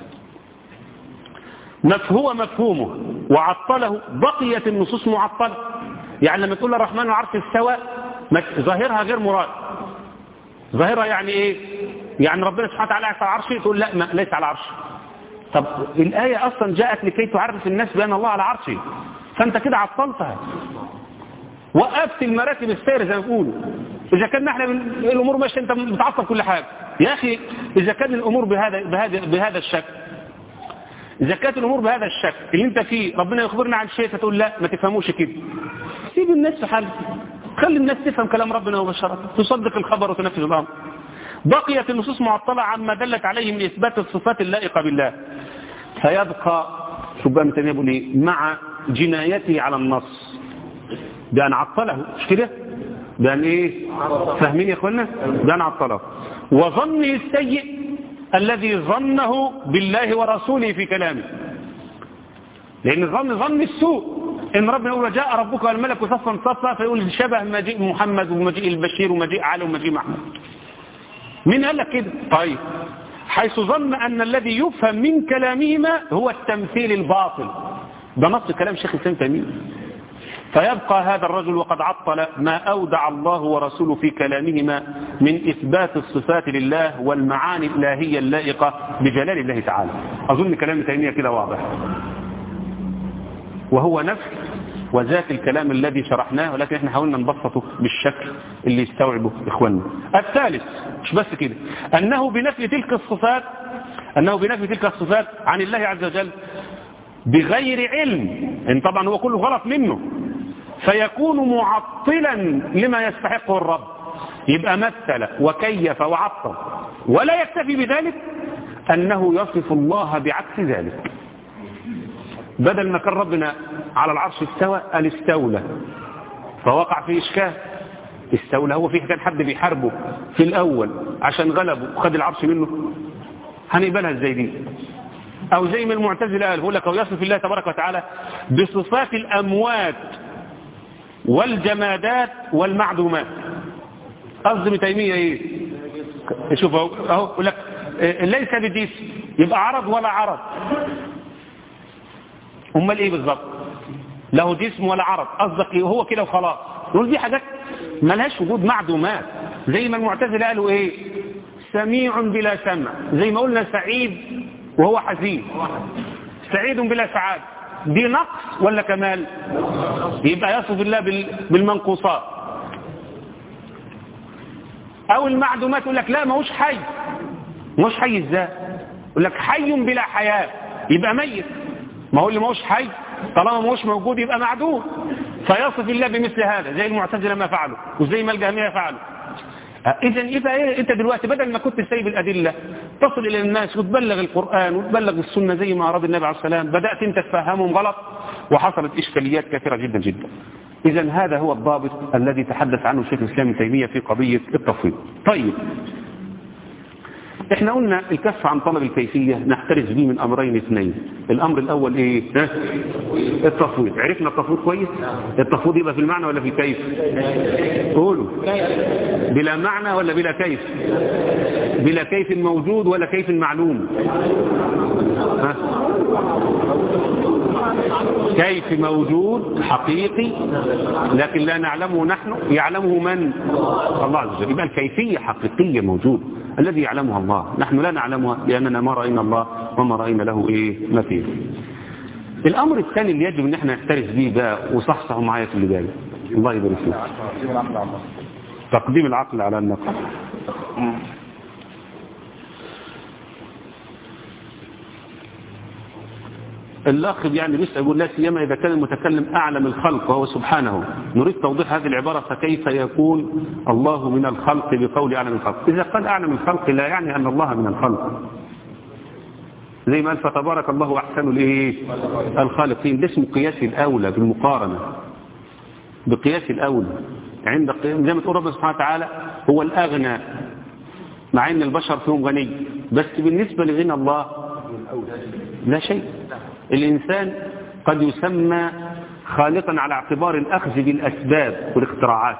هو مفهومه وعطله بقيت النصوص معطلة يعني لما تقول الرحمن العرش استوى ظاهرها غير مراد ظاهرها يعني ايه يعني ربنا سبحانه وتعالى على عرشه تقول لا ما ليس على عرشه طب الآية أصلا جاءت لكي تعرف الناس بأن الله على عرشه فأنت كده عطلتها وقفت المراتب السير زي ما بيقولوا إذا كان احنا من الأمور ماشية أنت بتعطل كل حاجة يا أخي إذا كان الأمور بهذا بهذا بهذا الشكل إذا كانت الأمور بهذا الشكل اللي أنت فيه ربنا يخبرنا عن شيء فتقول لا ما تفهموش كده سيب الناس في حالها خلي الناس تفهم كلام ربنا مباشرة تصدق الخبر وتنفذ الأمر بقيت النصوص معطلة عما دلت عليه من إثبات الصفات اللائقة بالله فيبقى شو بقى متنيه بيقول ايه مع جنايته على النص بأن عطله مش كده بأن ايه فاهمين يا اخوانا بأن عطله وظنه السيء الذي ظنه بالله ورسوله في كلامه لأن الظن ظن السوء إن ربنا يقول جاء ربك والملك صفا صفا فيقول شبه مجيء محمد ومجيء البشير ومجيء علي ومجيء محمد مين قال لك كده طيب حيث ظن أن الذي يفهم من كلامهما هو التمثيل الباطل ده نص كلام شيخ الإسلام تيمية فيبقى هذا الرجل وقد عطل ما أودع الله ورسوله في كلامهما من إثبات الصفات لله والمعاني الإلهية اللائقة بجلال الله تعالى أظن كلام تيمية كده واضح وهو نفس وذات الكلام الذي شرحناه ولكن احنا حاولنا نبسطه بالشكل اللي يستوعبه إخواننا الثالث مش بس كده أنه بنفي تلك الصفات أنه بنفي تلك الصفات عن الله عز وجل بغير علم ان طبعا هو كله غلط منه فيكون معطلا لما يستحقه الرب يبقى مثل وكيف وعطل ولا يكتفي بذلك أنه يصف الله بعكس ذلك بدل ما كان ربنا على العرش استوى قال استولى فوقع فيه إشكال استولى هو فيه كان حد بيحاربه في الأول عشان غلبه وخد العرش منه هنقبلها ازاي دي أو زي ما المعتزلة قال هو لك أو يصف الله تبارك وتعالى بصفات الأموات والجمادات والمعدومات قصد ابن تيمية ايه شوف اهو اهو لك ليس بديس يبقى عرض ولا عرض امال ايه بالظبط له جسم ولا عرض قصدك ايه هو كده وخلاص نقول دي حاجات ملهاش وجود معدومات زي ما المعتزله قالوا ايه سميع بلا سمع زي ما قلنا سعيد وهو حزين سعيد بلا سعادة دي نقص ولا كمال يبقى يصف الله بالمنقوصات او المعدومات يقول لك لا ما هوش حي ما هوش حي ازاي يقول لك حي بلا حياة يبقى ميت ما هو اللي ما هوش حي طالما ما هوش موجود يبقى معدوم فيصف الله بمثل هذا زي المعتزله ما فعلوا وزي ما الجهميه فعلوا اذا يبقى ايه انت دلوقتي بدل ما كنت سايب الادله تصل الى الناس وتبلغ القران وتبلغ السنه زي ما اراد النبي عليه السلام بدات انت تفهمهم غلط وحصلت اشكاليات كثيره جدا جدا اذا هذا هو الضابط الذي تحدث عنه شيخ الاسلام ابن تيميه في قضيه التفويض طيب احنا قلنا الكف عن طلب الكيفية نحترز به من امرين اثنين الامر الاول ايه ها؟ التفويض عرفنا التفويض كويس التفويض يبقى في المعنى ولا في الكيف قولوا بلا معنى ولا بلا كيف بلا كيف موجود ولا كيف معلوم ها؟ كيف موجود حقيقي لكن لا نعلمه نحن يعلمه من الله عز وجل يبقى الكيفية حقيقية موجود الذي يعلمها الله نحن لا نعلمها لأننا ما رأينا الله وما رأينا له إيه مثيل الأمر الثاني اللي يجب أن احنا نحترس به ده وصحصحوا معايا في اللي جاي الله يبارك فيك تقديم العقل على النقل الأخ يعني بيسأل يقول لا سيما إذا كان المتكلم أعلم الخلق وهو سبحانه نريد توضيح هذه العبارة فكيف يكون الله من الخلق بقول أعلم الخلق إذا قال أعلم الخلق لا يعني أن الله من الخلق زي ما قال فتبارك الله أحسن الإيه الخالقين ده اسمه قياس الأولى بالمقارنة بقياس الأولى عند زي ما تقول ربنا سبحانه وتعالى هو الأغنى مع أن البشر فيهم غني بس بالنسبة لغنى الله لا شيء الإنسان قد يسمى خالقا على اعتبار الأخذ بالأسباب والاختراعات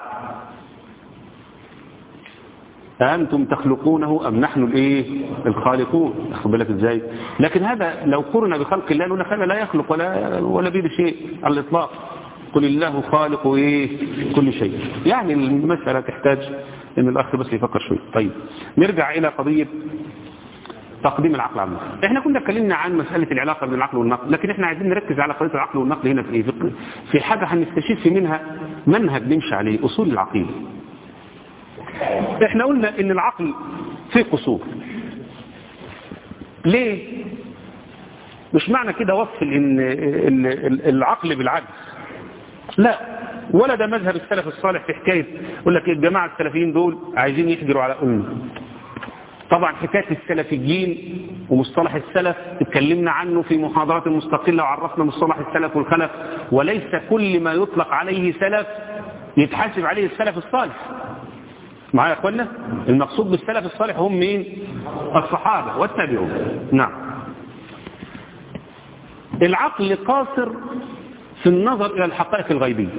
أنتم تخلقونه أم نحن الإيه الخالقون أخذ بالك إزاي لكن هذا لو قرنا بخلق الله لأنه هذا لا يخلق ولا ولا بيد شيء على الإطلاق قل الله خالق إيه كل شيء يعني المسألة تحتاج أن الأخ بس يفكر شوي طيب نرجع إلى قضية تقديم العقل على النقل احنا كنا اتكلمنا عن مسألة العلاقة بين العقل والنقل لكن احنا عايزين نركز على قضية العقل والنقل هنا في ايه في حاجة هنستشف منها منهج نمشي عليه اصول العقيدة احنا قلنا ان العقل فيه قصور ليه مش معنى كده وصف ان العقل بالعجز لا ولا ده مذهب السلف الصالح في حكاية يقول لك الجماعة السلفيين دول عايزين يحجروا على أمه طبعا حكاية السلفيين ومصطلح السلف اتكلمنا عنه في محاضرات مستقلة وعرفنا مصطلح السلف والخلف وليس كل ما يطلق عليه سلف يتحاسب عليه السلف الصالح معايا يا اخوانا المقصود بالسلف الصالح هم مين الصحابة والتابعون نعم العقل قاصر في النظر إلى الحقائق الغيبية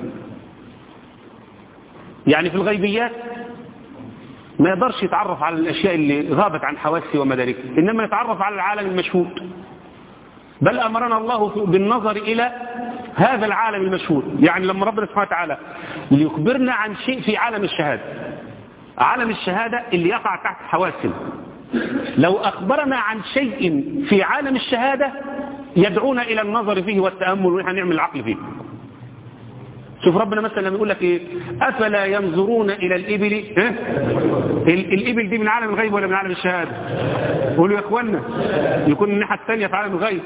يعني في الغيبيات ما يقدرش يتعرف على الأشياء اللي غابت عن حواسه ومداركه إنما يتعرف على العالم المشهود بل أمرنا الله بالنظر إلى هذا العالم المشهود يعني لما ربنا سبحانه وتعالى ليخبرنا عن شيء في عالم الشهادة عالم الشهادة اللي يقع تحت حواسنا لو أخبرنا عن شيء في عالم الشهادة يدعونا إلى النظر فيه والتأمل ونحن نعمل العقل فيه شوف ربنا مثلا لما يقول لك ايه افلا ينظرون الى الابل ها الابل دي من عالم الغيب ولا من عالم الشهاده قولوا يا اخوانا يكون الناحيه الثانيه في عالم الغيب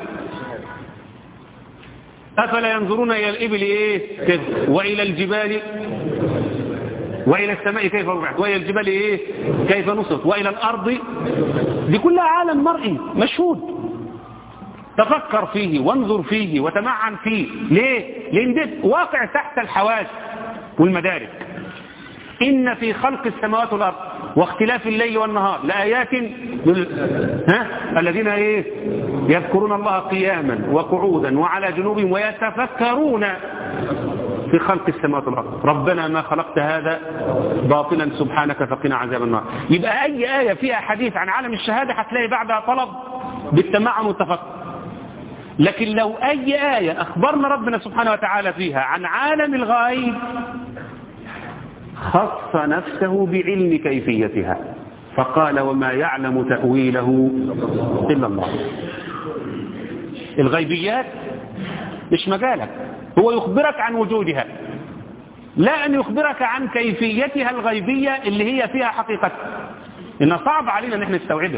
افلا ينظرون الى الابل ايه كده والى الجبال والى السماء كيف رفعت والى الجبال ايه كيف نصت والى الارض دي كلها عالم مرئي مشهود تفكر فيه وانظر فيه وتمعن فيه ليه لان ده واقع تحت الحواس والمدارك ان في خلق السماوات والارض واختلاف الليل والنهار لآيات ها الذين ايه يذكرون الله قياما وقعودا وعلى جنوبهم ويتفكرون في خلق السماوات والارض ربنا ما خلقت هذا باطلا سبحانك فقنا عذاب النار يبقى اي ايه فيها حديث عن عالم الشهاده هتلاقي بعدها طلب بالتمعن والتفكر لكن لو أي آية أخبرنا ربنا سبحانه وتعالى فيها عن عالم الغيب خص نفسه بعلم كيفيتها فقال وما يعلم تأويله إلا الله الغيبيات مش مجالك هو يخبرك عن وجودها لا أن يخبرك عن كيفيتها الغيبية اللي هي فيها حقيقتها إنها صعب علينا أن احنا نستوعبها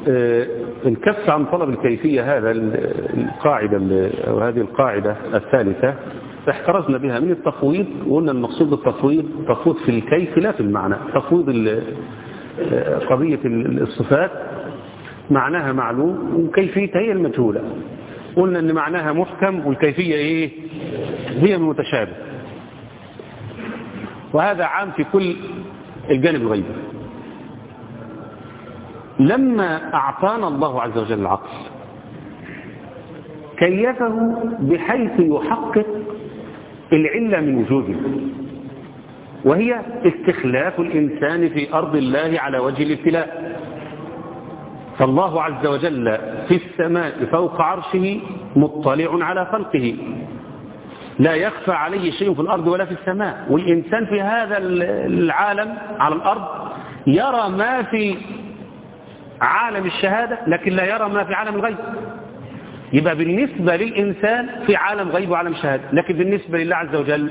آه، الكف عن طلب الكيفية هذا القاعدة أو هذه القاعدة الثالثة احترزنا بها من التفويض وقلنا المقصود بالتفويض تفويض في الكيف لا في المعنى تفويض قضية الصفات معناها معلوم وكيفيتها هي المجهولة قلنا ان معناها محكم والكيفية ايه هي المتشابه وهذا عام في كل الجانب الغيبي لما أعطانا الله عز وجل العقل كيفه بحيث يحقق العلة من وجوده وهي استخلاف الإنسان في أرض الله على وجه الابتلاء فالله عز وجل في السماء فوق عرشه مطلع على خلقه لا يخفى عليه شيء في الأرض ولا في السماء والإنسان في هذا العالم على الأرض يرى ما في عالم الشهادة لكن لا يرى ما في عالم الغيب يبقى بالنسبة للإنسان في عالم غيب وعالم شهادة لكن بالنسبة لله عز وجل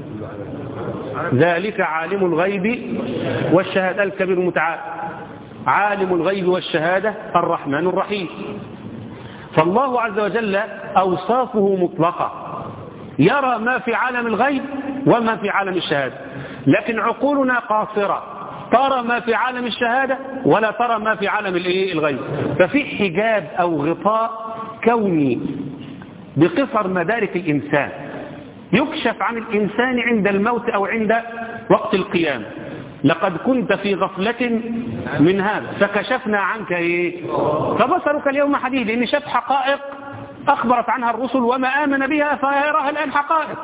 ذلك عالم الغيب والشهادة الكبير المتعال عالم الغيب والشهادة الرحمن الرحيم فالله عز وجل أوصافه مطلقة يرى ما في عالم الغيب وما في عالم الشهادة لكن عقولنا قاصرة ترى ما في عالم الشهادة ولا ترى ما في عالم الغيب ففي حجاب أو غطاء كوني بقصر مدارك الإنسان يكشف عن الإنسان عند الموت أو عند وقت القيام لقد كنت في غفلة من هذا فكشفنا عنك إيه فبصرك اليوم حديد إن شاف حقائق أخبرت عنها الرسل وما آمن بها فيراها الآن حقائق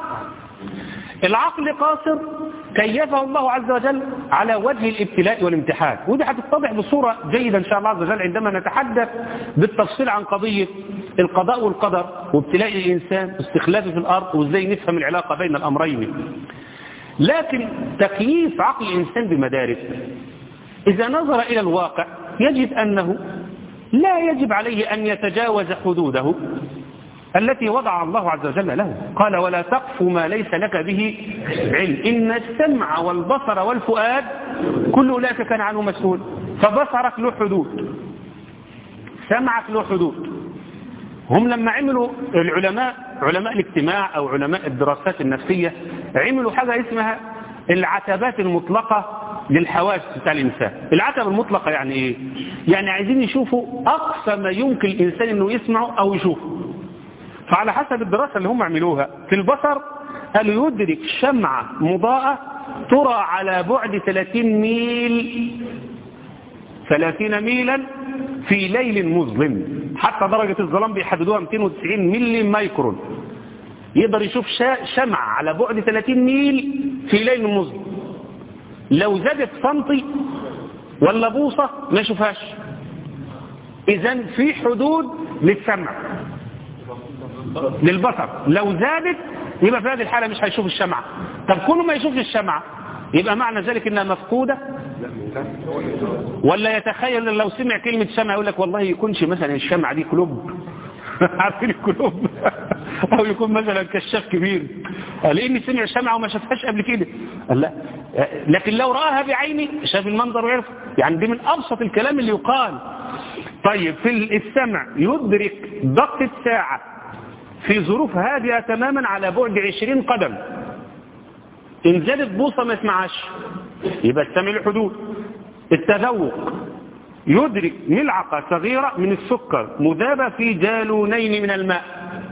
العقل قاصر كيفه الله عز وجل على وجه الابتلاء والامتحان ودي هتتضح بصورة جيدة إن شاء الله عز وجل عندما نتحدث بالتفصيل عن قضية القضاء والقدر وابتلاء الإنسان واستخلافه في الأرض وإزاي نفهم العلاقة بين الأمرين لكن تكييف عقل الإنسان بمدارك إذا نظر إلى الواقع يجد أنه لا يجب عليه أن يتجاوز حدوده التي وضع الله عز وجل له قال ولا تقف ما ليس لك به علم إن السمع والبصر والفؤاد كل أولئك كان عنه مسؤول فبصرك له حدود سمعك له حدود هم لما عملوا العلماء علماء الاجتماع أو علماء الدراسات النفسية عملوا حاجة اسمها العتبات المطلقة للحواس بتاع الإنسان العتبة المطلقة يعني إيه؟ يعني عايزين يشوفوا أقصى ما يمكن الإنسان أنه يسمعه أو يشوفه فعلى حسب الدراسة اللي هم عملوها في البصر قالوا يدرك شمعة مضاءة ترى على بعد 30 ميل 30 ميلا في ليل مظلم حتى درجة الظلام بيحددوها 290 ملي مايكرون يقدر يشوف شمعة على بعد 30 ميل في ليل مظلم لو زادت سنتي ولا بوصة ما يشوفهاش اذا في حدود للسمع للبصر لو زادت يبقى في هذه الحالة مش هيشوف الشمعة طب كل ما يشوف الشمعة يبقى معنى ذلك انها مفقودة ولا يتخيل لو سمع كلمة شمعة يقول لك والله يكونش مثلا الشمعة دي كلوب عارفين الكلوب او يكون مثلا كشاف كبير لاني سمع شمعة وما شافهاش قبل كده لا لكن لو رآها بعيني شاف المنظر ويعرف يعني دي من ابسط الكلام اللي يقال طيب في السمع يدرك دقة ساعة في ظروف هادئة تماما على بعد 20 قدم إن زادت بوصة ما يسمعهاش يبقى السمع له حدود التذوق يدرك ملعقة صغيرة من السكر مذابة في جالونين من الماء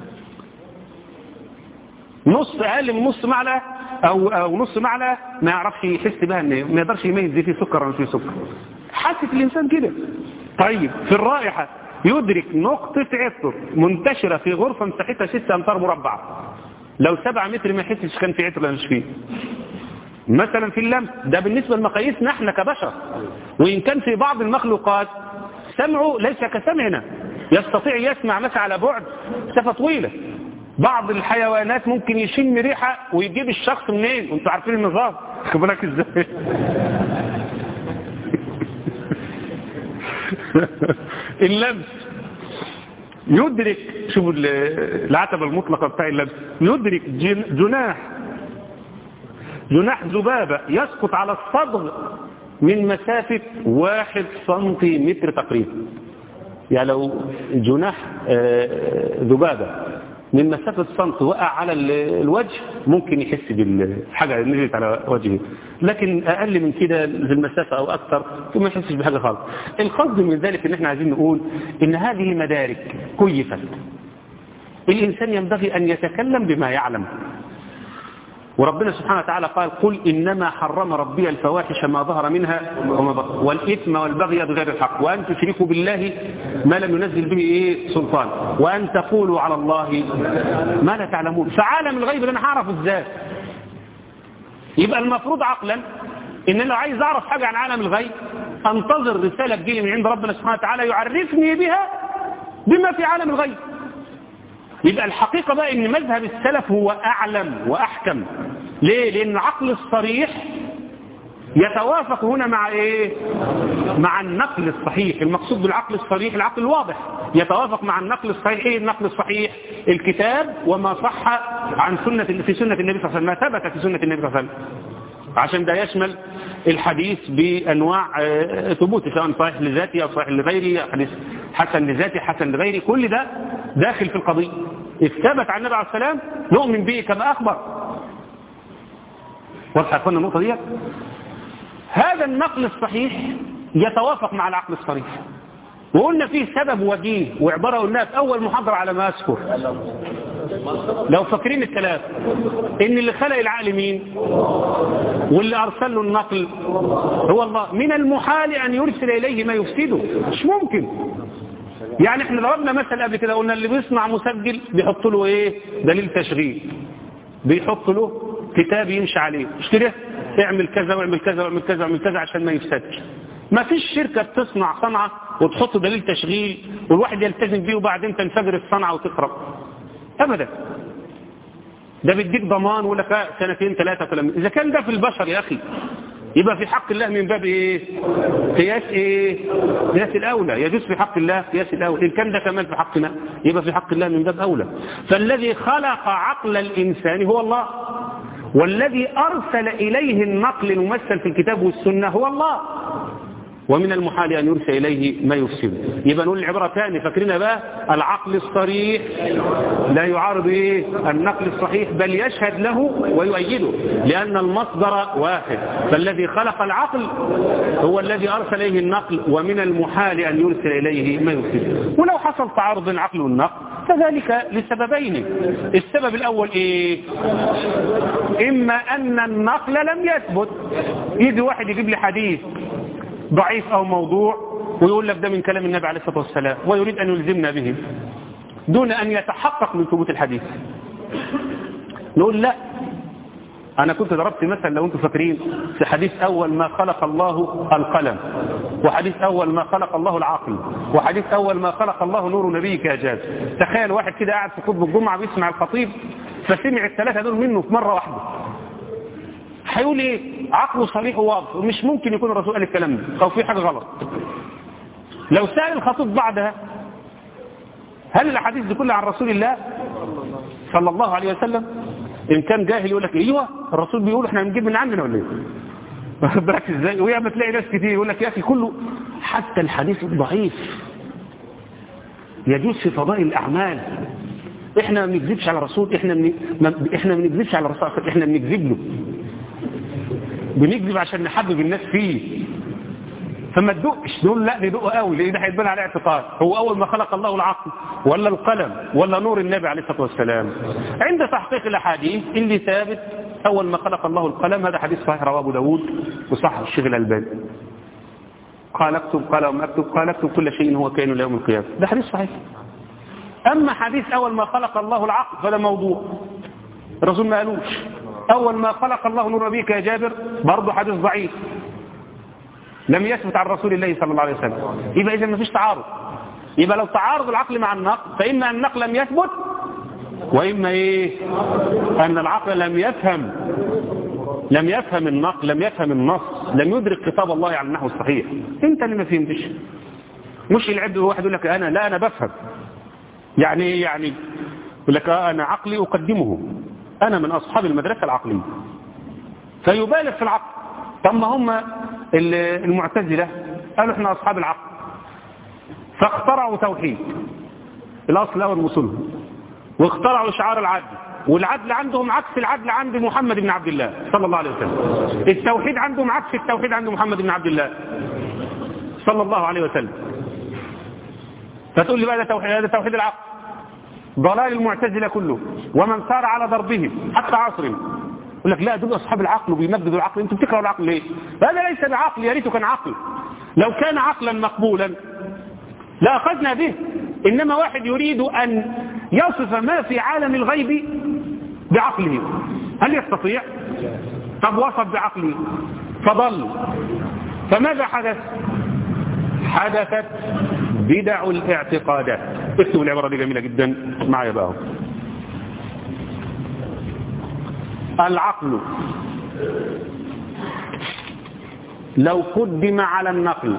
نص أقل من نص معلقة أو, أو نص معلقة ما يعرفش يحس بها إن ما يقدرش يميز دي في سكر ولا في سكر حاسة الإنسان كده طيب في الرائحة يدرك نقطة عطر منتشرة في غرفة مساحتها 6 أمتار مربع لو 7 متر ما يحسش كان في عطر ولا مش فيه مثلا في اللمس ده بالنسبة لمقاييسنا احنا كبشر وإن كان في بعض المخلوقات سمعه ليس كسمعنا يستطيع يسمع مثلا على بعد مسافة طويلة بعض الحيوانات ممكن يشم ريحة ويجيب الشخص منين وانتوا عارفين النظام خبرك ازاي اللمس يدرك شوفوا العتبة المطلقة بتاع اللمس يدرك جناح جناح ذبابة يسقط على الصدغ من مسافة واحد سنتيمتر تقريبا يعني لو جناح ذبابة من مسافة سنتي وقع على الوجه ممكن يحس بالحاجة نزلت على وجهه لكن أقل من كده في المسافة أو أكثر ما يحسش بحاجة خالص القصد من ذلك إن احنا عايزين نقول إن هذه مدارك كيفت الإنسان ينبغي أن يتكلم بما يعلم وربنا سبحانه وتعالى قال قل إنما حرم ربي الفواحش ما ظهر منها وما بطن والإثم والبغي بغير الحق وأن تشركوا بالله ما لم ينزل به إيه سلطان وأن تقولوا على الله ما لا تعلمون فعالم الغيب اللي أنا هعرفه إزاي يبقى المفروض عقلا إن لو عايز أعرف حاجة عن عالم الغيب أنتظر رسالة تجيلي من عند ربنا سبحانه وتعالى يعرفني بها بما في عالم الغيب يبقى الحقيقة بقى ان مذهب السلف هو اعلم واحكم ليه لان العقل الصريح يتوافق هنا مع ايه مع النقل الصحيح المقصود بالعقل الصريح العقل الواضح يتوافق مع النقل الصحيح ايه النقل الصحيح الكتاب وما صح عن سنة في سنة النبي صلى الله عليه وسلم ما ثبت في سنة النبي صلى الله عليه وسلم عشان ده يشمل الحديث بانواع ثبوت سواء صحيح لذاته او صحيح لغيره حديث حسن لذاته حسن لغيره كل ده داخل في القضية اثبت عن النبي عليه السلام نؤمن به كما أخبر واضح يا النقطة دي هذا النقل الصحيح يتوافق مع العقل الصريح وقلنا فيه سبب وجيه وعبارة قلناها في أول محاضرة على ما أذكر لو فاكرين الكلام إن اللي خلق العقل مين واللي أرسل له النقل هو الله من المحال أن يرسل إليه ما يفسده مش ممكن يعني احنا ضربنا مثل قبل كده قلنا اللي بيصنع مسجل بيحط له ايه دليل تشغيل بيحط له كتاب يمشي عليه مش كده اعمل كذا واعمل كذا واعمل كذا واعمل كذا عشان ما يفسدش ما فيش شركة بتصنع صنعة وتحط دليل تشغيل والواحد يلتزم بيه وبعدين تنفجر الصنعة وتخرب ابدا ده بيديك ضمان ولا لك سنتين ثلاثة فلم اذا كان ده في البشر يا اخي يبقى في حق الله من باب ايه قياس ايه قياس الاولى يجوز في حق الله قياس الاولى ان كان ده كمان في حقنا يبقى في حق الله من باب اولى فالذي خلق عقل الانسان هو الله والذي ارسل اليه النقل الممثل في الكتاب والسنه هو الله ومن المحال أن يرسل إليه ما يفسد يبقى نقول العبرة ثاني فاكرين بقى العقل الصريح لا يعارض إيه؟ النقل الصحيح بل يشهد له ويؤيده لأن المصدر واحد فالذي خلق العقل هو الذي أرسل إليه النقل ومن المحال أن يرسل إليه ما يفسد ولو حصل تعارض بين العقل والنقل فذلك لسببين السبب الأول إيه إما أن النقل لم يثبت يجي واحد يجيب لي حديث ضعيف أو موضوع ويقول لك ده من كلام النبي عليه الصلاة والسلام ويريد أن يلزمنا به دون أن يتحقق من ثبوت الحديث نقول لا أنا كنت ضربت مثلا لو أنتم فاكرين في حديث أول ما خلق الله القلم وحديث أول ما خلق الله العقل وحديث أول ما خلق الله نور نبيك يا جاز تخيل واحد كده قاعد في خطبة الجمعة بيسمع الخطيب فسمع الثلاثة دول منه في مرة واحدة هيقول ايه عقله صريح وواضح مش ممكن يكون الرسول قال الكلام ده او في حاجة غلط لو سأل الخطيب بعدها هل الاحاديث دي كلها عن رسول الله صلى الله عليه وسلم ان كان جاهل يقول لك ايوه الرسول بيقول احنا هنجيب من عندنا ولا ايه واخد بالك ازاي ويا ما تلاقي ناس كتير يقول لك يا اخي كله حتى الحديث الضعيف يجوز في فضائل الاعمال احنا ما بنكذبش على الرسول احنا من... ما... احنا ما بنكذبش على الرسول احنا بنكذب له بنكذب عشان نحبب الناس فيه فما تدقش دول لا ندق قوي لان ده هيتبنى على اعتقاد هو اول ما خلق الله العقل ولا القلم ولا نور النبي عليه الصلاه والسلام عند تحقيق الاحاديث اللي ثابت اول ما خلق الله القلم هذا حديث صحيح رواه ابو داود وصح الشيخ الالباني قال اكتب قال وما اكتب قال اكتب كل شيء هو كائن ليوم القيامه ده حديث صحيح اما حديث اول ما خلق الله العقل فده موضوع الرسول ما قالوش أول ما خلق الله نور نبيك يا جابر برضه حديث ضعيف لم يثبت عن رسول الله صلى الله عليه وسلم يبقى إذا ما فيش تعارض يبقى لو تعارض العقل مع النقل فإما أن النقل لم يثبت وإما إيه أن العقل لم يفهم لم يفهم النقل لم يفهم النص لم يدرك خطاب الله على النحو الصحيح انت اللي ما فهمتش مش العبد واحد يقول لك انا لا انا بفهم يعني ايه يعني يقول لك انا عقلي اقدمه أنا من أصحاب المدرسة العقلية فيبالغ في العقل طب ما هم المعتزلة قالوا احنا أصحاب العقل فاخترعوا توحيد الأصل الأول وصولهم واخترعوا شعار العدل والعدل عندهم عكس العدل عند محمد بن عبد الله صلى الله عليه وسلم التوحيد عندهم عكس التوحيد عند محمد بن عبد الله صلى الله عليه وسلم فتقول لي بقى ده توحيد هذا توحيد العقل ضلال المعتزلة كله ومن سار على ضربهم حتى عصرهم يقول لك لا دول أصحاب العقل وبيمجدوا العقل انتوا بتكرهوا العقل ليه هذا ليس بعقل يا ريته كان عقل لو كان عقلا مقبولا لأخذنا به إنما واحد يريد أن يصف ما في عالم الغيب بعقله هل يستطيع طب وصف بعقله فضل فماذا حدث حدثت بدع الاعتقادات اكتبوا العبارة دي جميلة جدا معايا بقى العقل لو قدم على النقل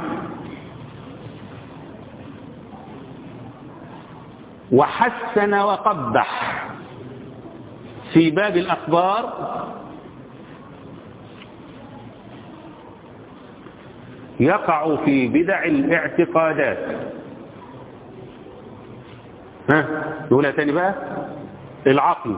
وحسن وقبح في باب الأخبار يقع في بدع الاعتقادات ها نقولها تاني بقى العقل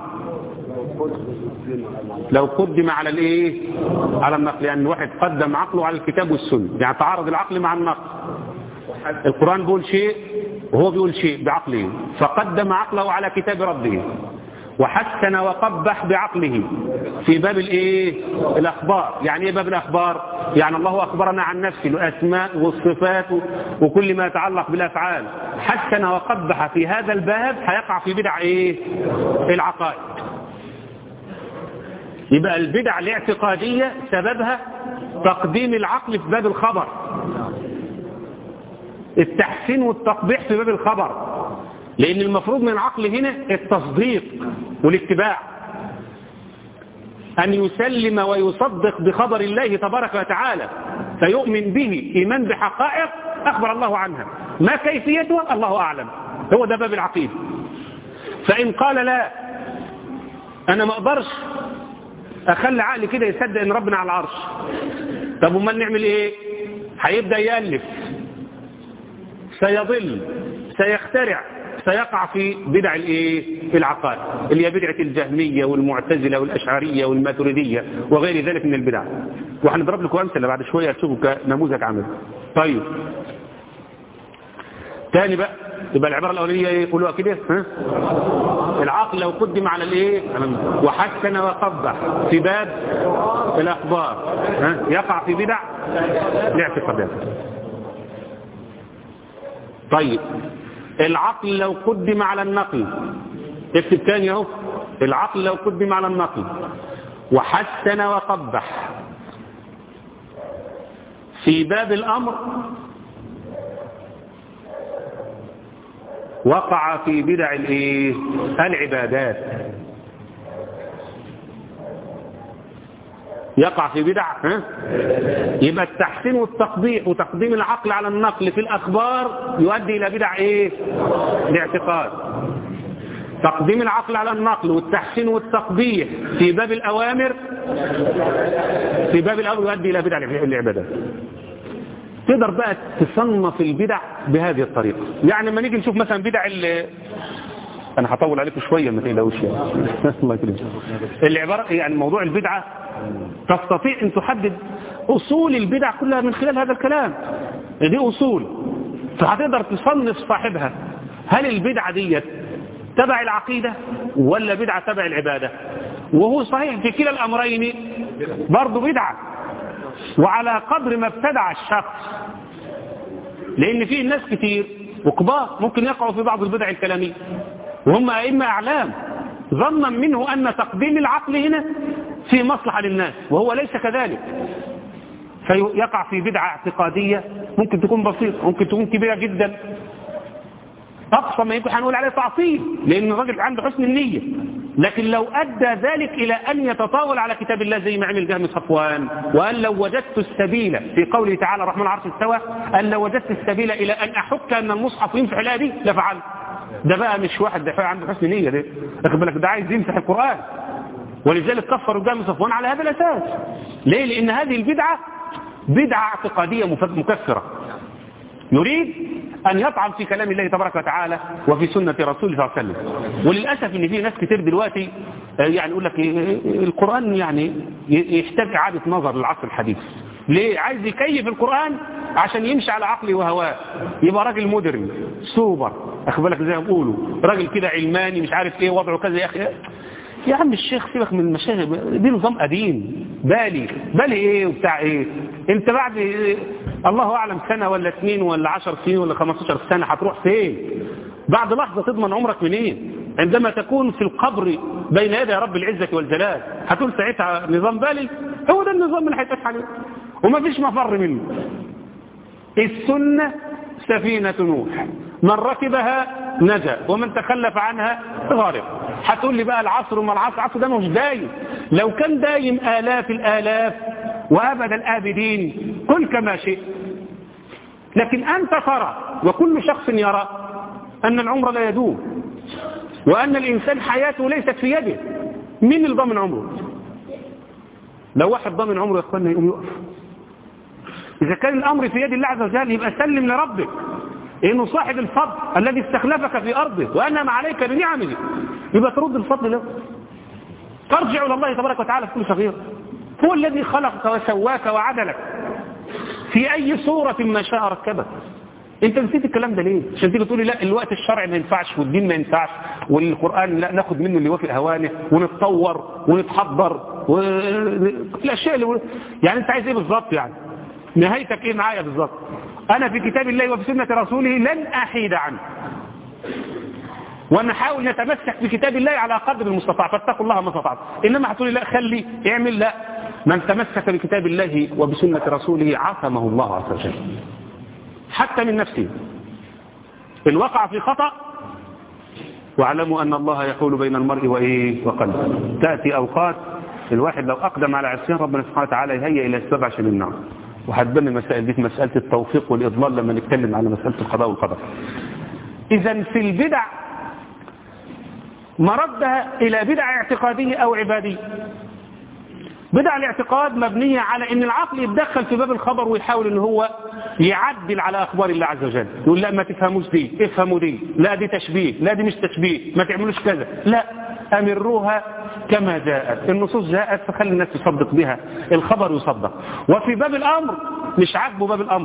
لو قدم على الايه على النقل يعني واحد قدم عقله على الكتاب والسنه يعني تعارض العقل مع النقل القرآن بيقول شيء وهو بيقول شيء بعقله فقدم عقله على كتاب ربه وحسن وقبح بعقله في باب الايه الاخبار يعني ايه باب الاخبار يعني الله اخبرنا عن نفسه الاسماء والصفات وكل ما يتعلق بالافعال حسن وقبح في هذا الباب هيقع في بدع ايه العقائد يبقى البدع الاعتقادية سببها تقديم العقل في باب الخبر التحسين والتقبيح في باب الخبر لأن المفروض من العقل هنا التصديق والاتباع أن يسلم ويصدق بخبر الله تبارك وتعالى فيؤمن به إيمان بحقائق أخبر الله عنها ما كيفيتها الله أعلم هو ده باب العقيدة فإن قال لا أنا ما أقدرش أخلي عقلي كده يصدق أن ربنا على العرش طب امال نعمل إيه هيبدأ يألف سيضل سيخترع سيقع في بدع الايه العقائد اللي هي بدعه الجهميه والمعتزله والاشعريه والماتريديه وغير ذلك من البدع وهنضرب لكم امثله بعد شويه هتشوفوا كنموذج عمل طيب تاني بقى يبقى العباره الاولانيه ايه يقولوها كده ها العقل لو قدم على الايه وحسن وقبح في باب الاخبار ها يقع في بدع الاعتقادات طيب العقل لو قدم على النقل اكتب تاني اهو العقل لو قدم على النقل وحسن وقبح في باب الامر وقع في بدع الايه العبادات يقع في بدع ها؟ يبقى التحسين والتقبيح وتقديم العقل على النقل في الأخبار يؤدي إلى بدع إيه الاعتقاد تقديم العقل على النقل والتحسين والتقبيح في باب الأوامر في باب الأمر يؤدي إلى بدع العبادات تقدر بقى تصنف البدع بهذه الطريقة يعني لما نيجي نشوف مثلا بدع انا هطول عليكم شوية ما تقلقوش يعني الله يكرمك العبارة يعني موضوع البدعة تستطيع ان تحدد اصول البدع كلها من خلال هذا الكلام دي اصول فهتقدر تصنف صاحبها هل البدعة ديت تبع العقيدة ولا بدعة تبع العبادة وهو صحيح في كلا الامرين برضه بدعة وعلى قدر ما ابتدع الشخص لان فيه ناس كتير وكبار ممكن يقعوا في بعض البدع الكلامية وهم أئمة أعلام ظنا منه أن تقديم العقل هنا في مصلحة للناس وهو ليس كذلك فيقع في بدعة اعتقادية ممكن تكون بسيطة ممكن تكون كبيرة جدا أقصى ما يمكن هنقول عليه تعطيل لأن الراجل عنده حسن النية لكن لو أدى ذلك إلى أن يتطاول على كتاب الله زي ما عمل جهم صفوان وأن لو وجدت السبيل في قوله تعالى الرحمن العرش استوى أن لو وجدت السبيل إلى أن أحك أن المصحف ينفع لا دي لفعلت ده بقى مش واحد ده عنده حسن نية ده اخد بالك ده عايز يمسح القرآن ولذلك كفروا جهم صفوان على هذا الأساس ليه لأن هذه البدعة بدعة اعتقادية مكفرة يريد أن يطعن في كلام الله تبارك وتعالى وفي سنة رسوله صلى الله عليه وسلم وللأسف إن في ناس كتير دلوقتي يعني يقول لك القرآن يعني يحتاج إعادة نظر للعصر الحديث ليه عايز يكيف القرآن عشان يمشي على عقلي وهواه يبقى راجل مودرن سوبر اخد بالك زي ما بيقولوا راجل كده علماني مش عارف ايه وضعه كذا يا اخي يا عم الشيخ سيبك من المشاغل دي نظام قديم بالي بالي ايه وبتاع ايه انت بعد إيه الله اعلم سنة ولا اثنين ولا عشر سنين ولا 15 سنة هتروح فين بعد لحظة تضمن عمرك منين عندما تكون في القبر بين يدي رب العزة والجلال هتقول ساعتها نظام بالي هو ده النظام اللي هيتفتح عليه وما فيش مفر منه السنة سفينة نوح من ركبها نجا ومن تخلف عنها غارق هتقول لي بقى العصر وما العصر العصر ده مش دايم لو كان دايم آلاف الآلاف وأبد الآبدين كن كما شئت لكن أنت ترى وكل شخص يرى أن العمر لا يدوم وأن الإنسان حياته ليست في يده مين اللي ضامن عمره لو واحد ضامن عمره يا اخوانا يقوم يقف إذا كان الأمر في يد الله عز وجل يبقى سلم لربك إنه صاحب الفضل الذي استخلفك في أرضه وأنعم عليك بنعمه يبقى ترد الفضل له ترجع إلى الله تبارك وتعالى في كل صغير هو الذي خلقك وسواك وعدلك في أي صورة ما شاء ركبك انت نسيت الكلام ده ليه عشان تيجي تقولي لا الوقت الشرعي ما ينفعش والدين ما ينفعش والقرآن لا ناخد منه اللي يوافق هوانه ونتطور ونتحضر والاشياء اللي يعني انت عايز ايه بالظبط يعني نهايتك ايه معايا بالظبط انا في كتاب الله وفي سنة رسوله لن احيد عنه ونحاول نتمسك بكتاب الله على قدر المستطاع فاتقوا الله ما استطعت انما هتقولي لا خلي اعمل لا من تمسك بكتاب الله وبسنة رسوله عصمه الله عز وجل حتى من نفسه إن وقع في خطأ واعلموا أن الله يحول بين المرء وإيه وقلبه تأتي أوقات الواحد لو أقدم على عصيان ربنا سبحانه وتعالى يهيئ إلى السبع عشان يمنعه وهتبني المسائل دي في مسألة التوفيق والإضلال لما نتكلم على مسألة القضاء والقدر إذا في البدع مردها إلى بدع اعتقادية أو عبادية بدع الاعتقاد مبنية على ان العقل يتدخل في باب الخبر ويحاول ان هو يعدل على اخبار الله عز وجل يقول لا ما تفهموش دي افهموا دي لا دي تشبيه لا دي مش تشبيه ما تعملوش كذا لا امروها كما جاءت النصوص جاءت فخلي الناس تصدق بها الخبر يصدق وفي باب الامر مش عاجبه باب الامر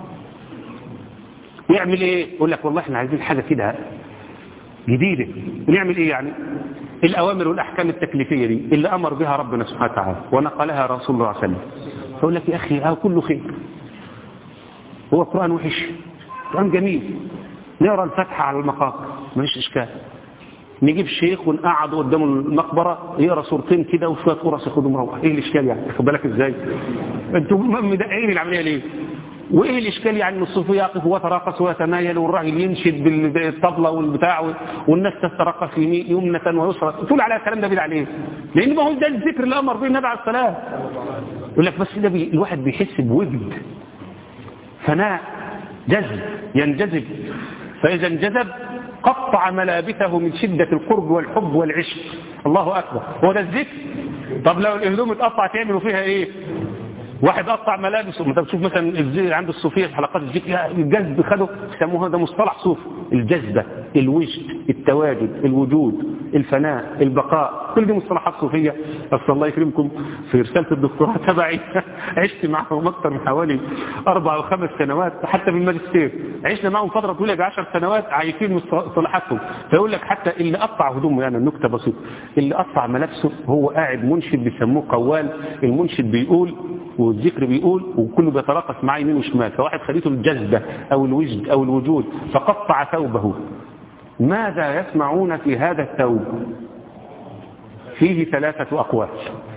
يعمل ايه يقول لك والله احنا عايزين حاجه كده جديده نعمل ايه يعني الأوامر والأحكام التكليفية دي اللي أمر بها ربنا سبحانه وتعالى ونقلها رسول الله صلى الله عليه وسلم فأقول لك يا أخي ها كله خير هو القرآن وحش القرآن جميل نقرأ الفتحة على المقابر مفيش إشكال نجيب شيخ ونقعد قدامه المقبرة يقرأ صورتين كده وشوية فرص ياخدوا مروح ايه الاشكال يعني خد بالك ازاي انتوا مدققين العملية ليه وايه الاشكال يعني ان الصوفي يقف ويتراقص ويتمايل والراجل ينشد بالطبلة والبتاع والناس تترقص يمنة ويسرى تقول على الكلام ده بدع ليه لان ما هو ده الذكر اللي امر به النبي عليه السلام يقول لك بس ده بي الواحد بيحس بوجد فناء جذب ينجذب فاذا انجذب قطع ملابسه من شدة القرب والحب والعشق الله أكبر هو ده الذكر طب لو الهدوم اتقطع تعملوا فيها ايه واحد قطع ملابسه انت بتشوف مثلا الزي عند الصوفيه في حلقات الذكر الجذب خده يسموها ده مصطلح صوفي الجذبه الوجد التواجد الوجود الفناء البقاء كل دي مصطلحات صوفيه بس الله يكرمكم في رساله الدكتوراه تبعي عشت معهم اكثر من حوالي اربع او خمس سنوات حتى في الماجستير عشنا معهم فتره طويله ب 10 سنوات عايشين مصطلحاتهم فيقول لك حتى اللي قطع هدومه يعني النكته بسيطه اللي قطع ملابسه هو قاعد منشد بيسموه قوال المنشد بيقول والذكر بيقول وكله بيتراقص معاه يمين وشمال فواحد خليته الجذبة أو الوجد أو الوجود فقطع ثوبه ماذا يسمعون في هذا الثوب فيه ثلاثة أقوال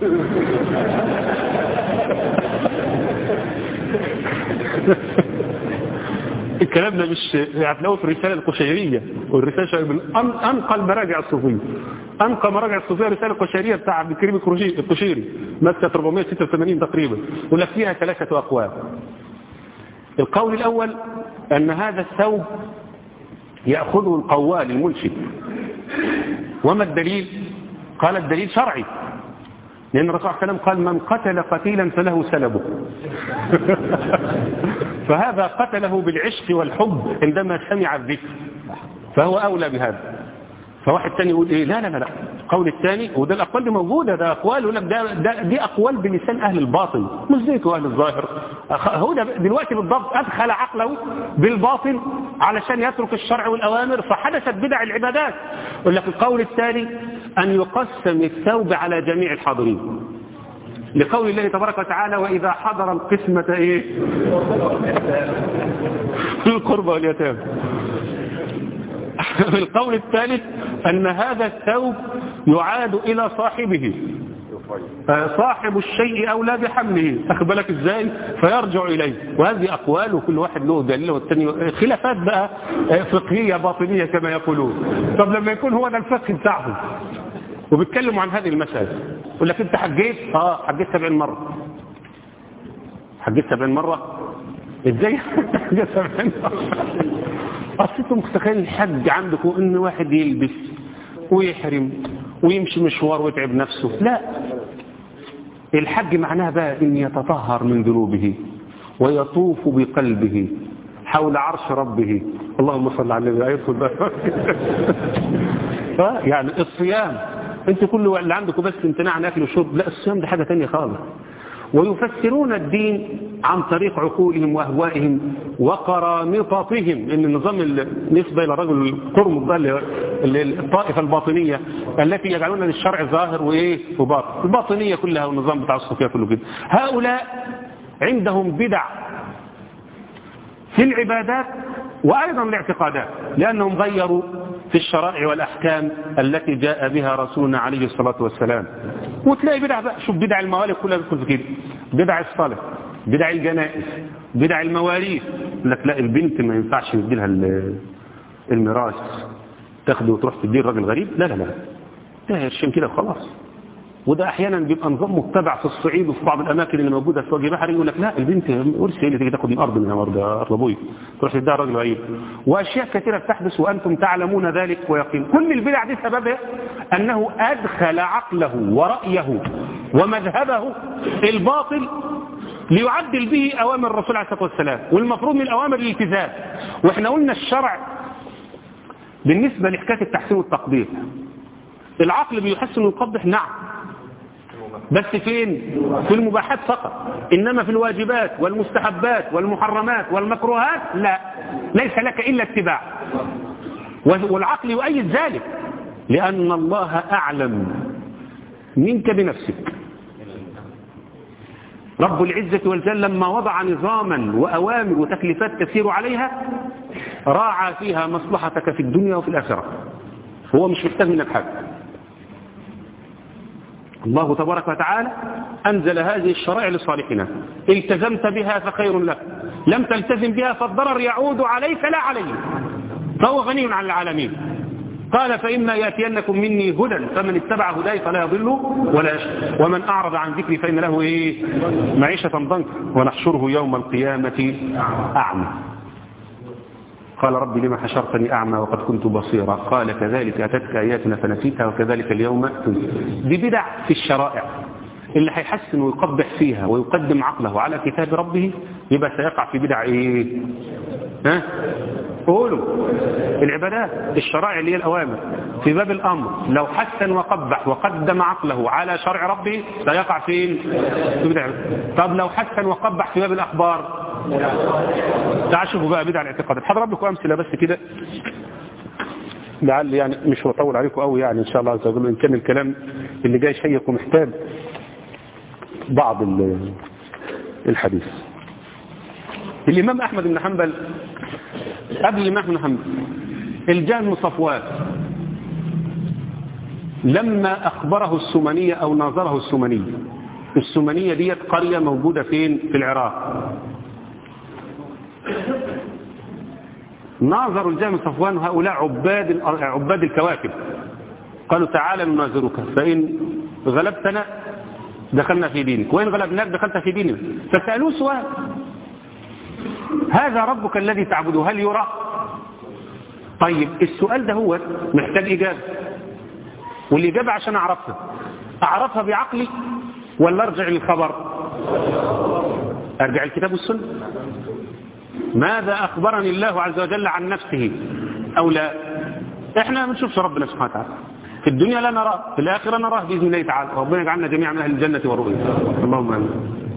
الكلام ده مش هتلاقوه في الرسالة القشيرية والرسالة من أنقى المراجع الصوفية أنقى مراجع الصوفية الرسالة القشيرية بتاع عبد الكريم القشيري مادة 486 تقريبا يقول لك فيها ثلاثة أقوال القول الأول أن هذا الثوب يأخذه القوال المنشد وما الدليل قال الدليل شرعي لأن الرسول صلى الله عليه وسلم قال من قتل قتيلا فله سلبه فهذا قتله بالعشق والحب عندما سمع الذكر فهو أولى بهذا فواحد تاني يقول ايه لا لا لا لا القول الثاني وده الاقوال دي موجوده ده اقوال يقول لك ده, ده دي اقوال بلسان اهل الباطل مش زيكم اهل الظاهر هو ده دلوقتي بالضبط ادخل عقله بالباطل علشان يترك الشرع والاوامر فحدثت بدع العبادات يقول لك القول الثاني ان يقسم الثوب على جميع الحاضرين لقول الله تبارك وتعالى وإذا حضر القسمة إيه القربى واليتامى القول الثالث أن هذا الثوب يعاد إلى صاحبه صاحب الشيء أولى بحمله أخذ بالك إزاي فيرجع إليه وهذه أقوال وكل واحد له دليل والثاني خلافات بقى فقهية باطنية كما يقولون طب لما يكون هو ده الفقه بتاعهم وبيتكلموا عن هذه المسألة يقول لك أنت حجيت آه حجيت 70 مرة حجيت 70 مرة إزاي حجيت 70 مرة أصل أنتم متخيل الحج عندكم إن واحد يلبس ويحرم ويمشي مشوار ويتعب نفسه لا الحج معناه بقى إن يتطهر من ذنوبه ويطوف بقلبه حول عرش ربه اللهم صل على النبي يدخل بقى يعني الصيام انت كل اللي عندكم بس امتناع عن اكل وشرب لا الصيام ده حاجه ثانيه خالص ويفسرون الدين عن طريق عقولهم واهوائهم وقرامطتهم ان النظام النسبه الى رجل القرم ده الطائفه الباطنيه التي يجعلون للشرع ظاهر وايه وباطن الباطنيه كلها والنظام بتاع الصوفيه كله كده هؤلاء عندهم بدع في العبادات وايضا الاعتقادات لانهم غيروا في الشرائع والأحكام التي جاء بها رسولنا عليه الصلاة والسلام وتلاقي بدع بقى شوف بدع الموالد كلها بتكون في كده بدع الصلاة بدع الجنائز بدع المواريث يقول لك لا البنت ما ينفعش ندي لها الميراث تاخده وتروح تديه الراجل غريب لا لا لا ده يرشم كده خلاص وده احيانا بيبقى نظام متبع في الصعيد وفي بعض الاماكن اللي موجوده في وجه بحري يقول لك لا البنت ورث هي اللي تيجي تاخد من ارض منها برضه ارض ابوي تروح تديها راجل غريب واشياء كثيره بتحدث وانتم تعلمون ذلك ويقين كل البدع دي سببها انه ادخل عقله ورايه ومذهبه الباطل ليعدل به اوامر الرسول عليه الصلاه والسلام والمفروض من الاوامر الالتزام واحنا قلنا الشرع بالنسبه لحكايه التحسين والتقبيح العقل بيحسن ويقبح نعم بس فين في المباحات فقط إنما في الواجبات والمستحبات والمحرمات والمكروهات لا ليس لك إلا اتباع والعقل يؤيد ذلك لأن الله أعلم منك بنفسك رب العزة والجل لما وضع نظاما وأوامر وتكليفات تسير عليها راعى فيها مصلحتك في الدنيا وفي الآخرة هو مش محتاج منك حاجة الله تبارك وتعالى أنزل هذه الشرائع لصالحنا التزمت بها فخير لك لم تلتزم بها فالضرر يعود عليك لا علي فهو غني عن العالمين قال فإما يأتينكم مني هدى فمن اتبع هداي فلا يضل ولا يشقى ومن أعرض عن ذكري فإن له إيه معيشة ضنكا ونحشره يوم القيامة أعمى قال رب لما حشرتني أعمى وقد كنت بصيرا قال كذلك أتتك آياتنا فنسيتها وكذلك اليوم تنسي دي بدع في الشرائع اللي هيحسن ويقبح فيها ويقدم عقله على كتاب ربه يبقى سيقع في بدع ايه ها قولوا العبادات الشرائع اللي هي الأوامر في باب الأمر لو حسن وقبح وقدم عقله على شرع ربه سيقع فين في بدع طب لو حسن وقبح في باب الأخبار تعال شوفوا بقى بدع الاعتقادات هضرب لكم أمثلة بس كده لعل يعني مش هطول عليكم قوي يعني إن شاء الله عز وجل إن كان الكلام اللي جاي شيق ومحتاج بعض الحديث الإمام أحمد بن حنبل قبل الإمام بن حنبل الجهم صفوان لما أخبره السمنية أو ناظره السمنية السمنية ديت قرية موجودة فين في العراق ناظر الجهم صفوان هؤلاء عباد عباد الكواكب قالوا تعالى نناظرك فإن غلبتنا دخلنا في دينك وإن غلبناك دخلت في ديننا فسألوه سؤال هذا ربك الذي تعبده هل يرى طيب السؤال ده هو محتاج إجابة والإجابة عشان أعرفها أعرفها بعقلي ولا أرجع للخبر أرجع الكتاب والسنة ماذا أخبرني الله عز وجل عن نفسه أو لا احنا ما بنشوفش ربنا سبحانه وتعالى في الدنيا لا نراه في الآخرة نراه بإذن الله تعالى ربنا يجعلنا جميعا من أهل الجنة ورؤية اللهم آمين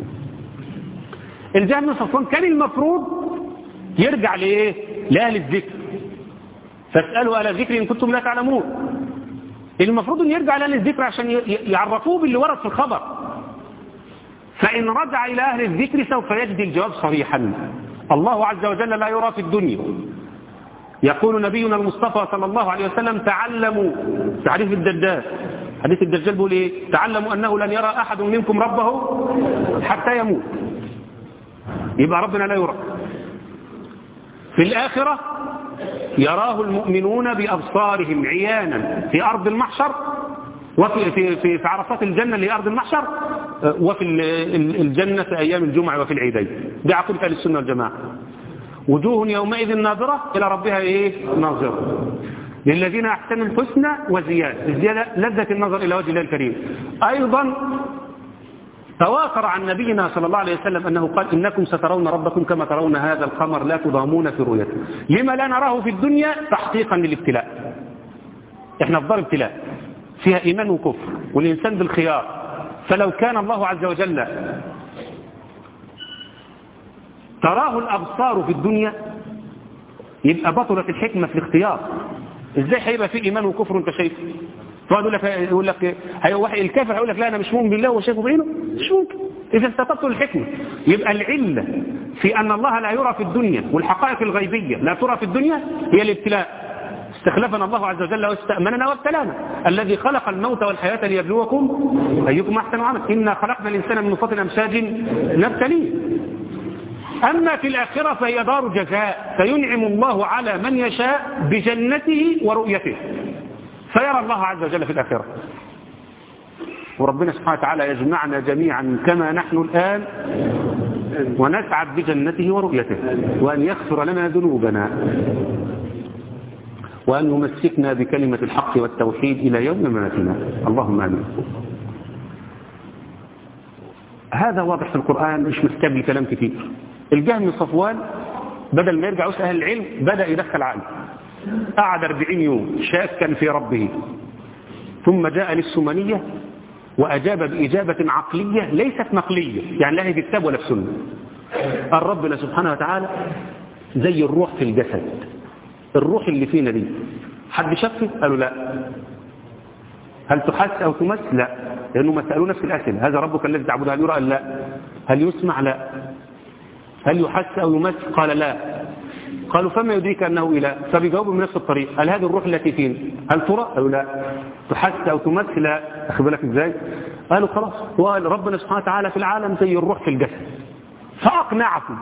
الجهل بن صفوان كان المفروض يرجع لإيه لأهل الذكر فاسألوا أهل الذكر إن كنتم لا تعلمون المفروض أن يرجع لأهل الذكر عشان يعرفوه باللي ورد في الخبر فإن رجع إلى أهل الذكر سوف يجد الجواب صريحا الله عز وجل لا يرى في الدنيا يقول نبينا المصطفى صلى الله عليه وسلم تعلموا تعريف الدجال حديث الدجال بيقول ايه تعلموا انه لن يرى احد منكم ربه حتى يموت يبقى ربنا لا يرى في الاخره يراه المؤمنون بابصارهم عيانا في ارض المحشر وفي في في, في عرصات الجنه اللي هي ارض المحشر وفي الجنه في ايام الجمعه وفي العيدين دي عقيده اهل السنه والجماعه وجوه يومئذ ناظرة إلى ربها إيه ناظرة للذين أحسنوا الحسنى وزيادة الزيادة لذة النظر إلى وجه الله الكريم أيضا تواتر عن نبينا صلى الله عليه وسلم أنه قال إنكم سترون ربكم كما ترون هذا القمر لا تضامون في رؤيته لما لا نراه في الدنيا تحقيقا للابتلاء احنا في دار ابتلاء فيها إيمان وكفر والإنسان بالخيار فلو كان الله عز وجل تراه الأبصار في الدنيا يبقى بطلت الحكمة في الاختيار ازاي هيبقى في إيمان وكفر وانت شايفه فقال يقول لك يقول لك هي واحد الكافر هيقول لك لا انا مش مؤمن بالله وشايفه بعينه مش ممكن اذا استطبت الحكمه يبقى العله في ان الله لا يرى في الدنيا والحقائق الغيبيه لا ترى في الدنيا هي الابتلاء استخلفنا الله عز وجل واستأمننا وابتلانا الذي خلق الموت والحياة ليبلوكم أيكم أحسن عمل إنا خلقنا الإنسان من نطفة أمشاج نبتليه أما في الآخرة فهي دار جزاء فينعم الله على من يشاء بجنته ورؤيته فيرى الله عز وجل في الآخرة وربنا سبحانه وتعالى يجمعنا جميعا كما نحن الآن ونسعد بجنته ورؤيته وأن يغفر لنا ذنوبنا وأن يمسكنا بكلمة الحق والتوحيد إلى يوم مماتنا اللهم آمين هذا واضح في القرآن مش محتاج لكلام كتير الجهم صفوان بدل ما يرجع يسأل أهل العلم بدأ يدخل عقله قعد 40 يوم شاكا في ربه ثم جاء للسمنية وأجاب بإجابة عقلية ليست نقلية يعني لا هي في كتاب ولا في سنة الرب سبحانه وتعالى زي الروح في الجسد الروح اللي فينا دي حد شافه قالوا لا هل تحس أو تمس لا لأنه ما سألوا نفس الأسئلة هذا ربك الذي تعبده هل يرى لا هل يسمع لا هل يحس أو يمس قال لا قالوا فما يدريك أنه إله فبيجاوبوا من نفس الطريق هل هذه الروح التي فينا هل ترى قالوا لا تحس أو تمس لا أخذ بالك إزاي قالوا خلاص وقال ربنا سبحانه وتعالى في العالم زي الروح في الجسد فأقنعكم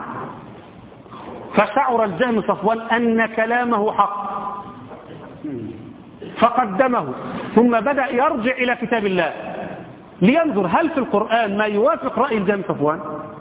فشعر الجهم صفوان أن كلامه حق فقدمه ثم بدأ يرجع إلى كتاب الله لينظر هل في القرآن ما يوافق رأي الجهم صفوان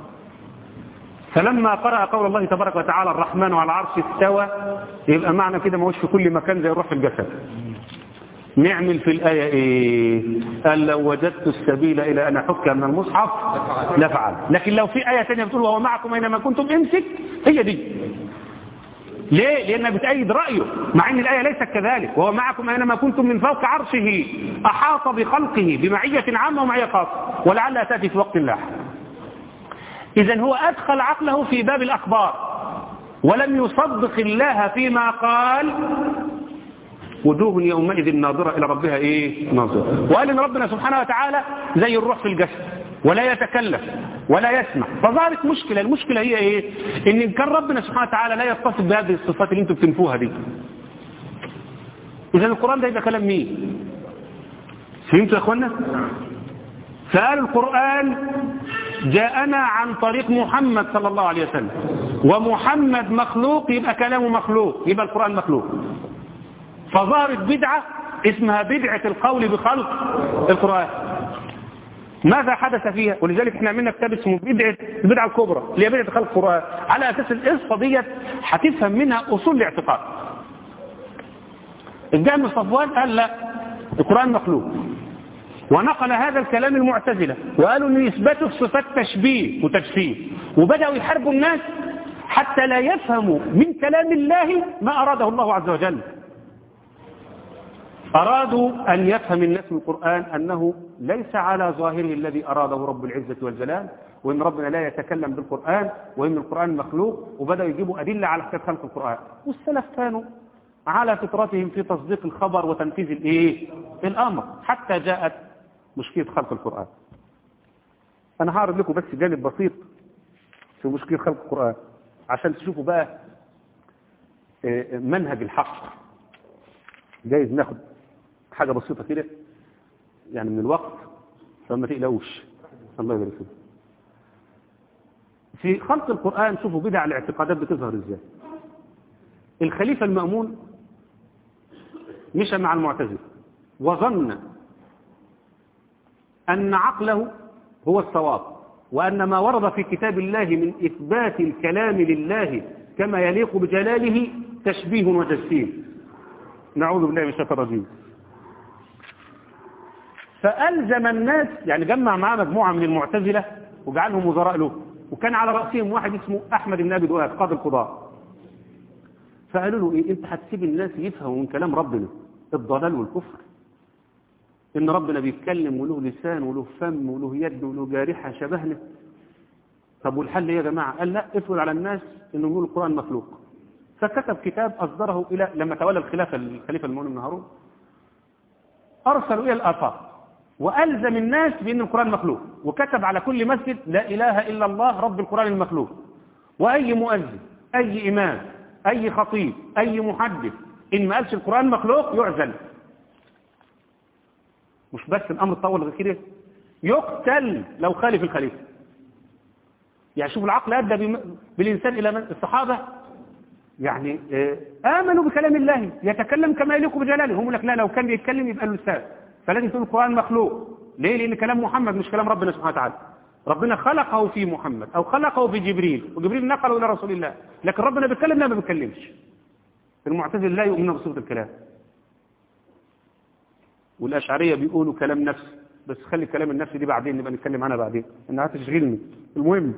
فلما قرأ قول الله تبارك وتعالى الرحمن على العرش استوى يبقى معنى كده ما هوش في كل مكان زي الروح في الجسد نعمل في الآية إيه قال لو وجدت السبيل إلى أن أحك من المصحف لفعل لكن لو في آية ثانية بتقول وهو معكم أينما كنتم امسك هي دي ليه؟ لأنها بتأيد رأيه مع أن الآية ليست كذلك وهو معكم أينما كنتم من فوق عرشه أحاط بخلقه بمعية عامة ومعية خاصة ولعلها تأتي في وقت لاحق إذا هو أدخل عقله في باب الأخبار ولم يصدق الله فيما قال وجوه يومئذ ناظرة إلى ربها إيه ناظرة وقال إن ربنا سبحانه وتعالى زي الروح في الجسد ولا يتكلم ولا يسمع فظهرت مشكلة المشكلة هي إيه إن كان ربنا سبحانه وتعالى لا يتصف بهذه الصفات اللي انتم بتنفوها دي إذا القرآن ده يبقى كلام مين فهمتوا يا أخوانا فقال القرآن جاءنا عن طريق محمد صلى الله عليه وسلم ومحمد مخلوق يبقى كلامه مخلوق يبقى القرآن مخلوق فظهرت بدعة اسمها بدعة القول بخلق القرآن ماذا حدث فيها ولذلك احنا عملنا كتاب اسمه بدعة البدعة الكبرى اللي هي بدعة خلق القرآن على أساس القصة ديت هتفهم منها أصول الاعتقاد الجهم صفوان قال لا القرآن مخلوق ونقل هذا الكلام المعتزلة وقالوا ان يثبتوا صفات تشبيه وتجسيم وبدأوا يحاربوا الناس حتى لا يفهموا من كلام الله ما أراده الله عز وجل أرادوا أن يفهم الناس من القرآن أنه ليس على ظاهره الذي أراده رب العزة والجلال وإن ربنا لا يتكلم بالقرآن وإن القرآن مخلوق وبدأوا يجيبوا أدلة على حكاية خلق القرآن والسلف كانوا على فطرتهم في تصديق الخبر وتنفيذ الإيه؟ الأمر حتى جاءت مشكلة خلق القرآن أنا هعرض لكم بس جانب بسيط في مشكلة خلق القرآن عشان تشوفوا بقى منهج الحق جايز ناخد حاجة بسيطة كده يعني من الوقت فما تقلقوش الله يبارك فيك في خلق القرآن شوفوا بدع الاعتقادات بتظهر ازاي الخليفة المأمون مشى مع المعتزلة وظن أن عقله هو الصواب وأن ما ورد في كتاب الله من إثبات الكلام لله كما يليق بجلاله تشبيه وتجسيم نعوذ بالله من الشيطان الرجيم فألزم الناس يعني جمع معاه مجموعة من المعتزلة وجعلهم وزراء له وكان على رأسهم واحد اسمه أحمد بن أبي دؤاد قاضي القضاء فقالوا له إيه أنت هتسيب الناس يفهموا من كلام ربنا الضلال والكفر إن ربنا بيتكلم وله لسان وله فم وله يد وله جارحة شبهنا طب والحل إيه يا جماعة قال لا افرض على الناس إنه يقول القرآن مخلوق فكتب كتاب أصدره إلى لما تولى الخلافة الخليفة المؤمن بن هارون أرسلوا إلى الآفاق وألزم الناس بأن القرآن مخلوق وكتب على كل مسجد لا إله إلا الله رب القرآن المخلوق وأي مؤذن أي إمام أي خطيب أي محدث إن ما قالش القرآن مخلوق يعزل مش بس الأمر طول غير كده يقتل لو خالف الخليفة يعني شوف العقل أدى بالإنسان إلى من الصحابة يعني آمنوا بكلام الله يتكلم كما يليق بجلاله هم لك لا لو كان بيتكلم يبقى الأستاذ فلازم تقول القرآن مخلوق ليه لأن كلام محمد مش كلام ربنا سبحانه وتعالى ربنا خلقه في محمد أو خلقه في جبريل وجبريل نقله إلى رسول الله لكن ربنا بيتكلم لا ما بيتكلمش المعتزله لا يؤمنون بصفة الكلام والأشعرية بيقولوا كلام نفس بس خلي كلام النفس دي بعدين نبقى نتكلم عنها بعدين انها هتشغلني المهم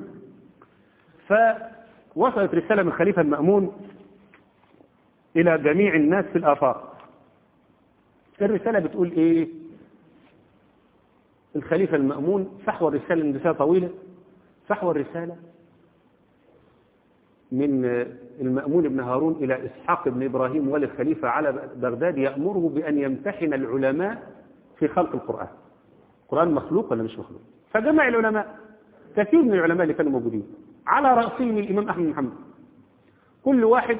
فوصلت رسالة من الخليفة المأمون إلى جميع الناس في الآفاق الرسالة بتقول إيه الخليفة المأمون فحوى الرسالة رسالة طويلة فحوى الرسالة من المأمون بن هارون إلى إسحاق بن إبراهيم والي الخليفة على بغداد يأمره بأن يمتحن العلماء في خلق القرآن القرآن مخلوق ولا مش مخلوق فجمع العلماء كثير من العلماء اللي كانوا موجودين على رأسهم الإمام أحمد محمد كل واحد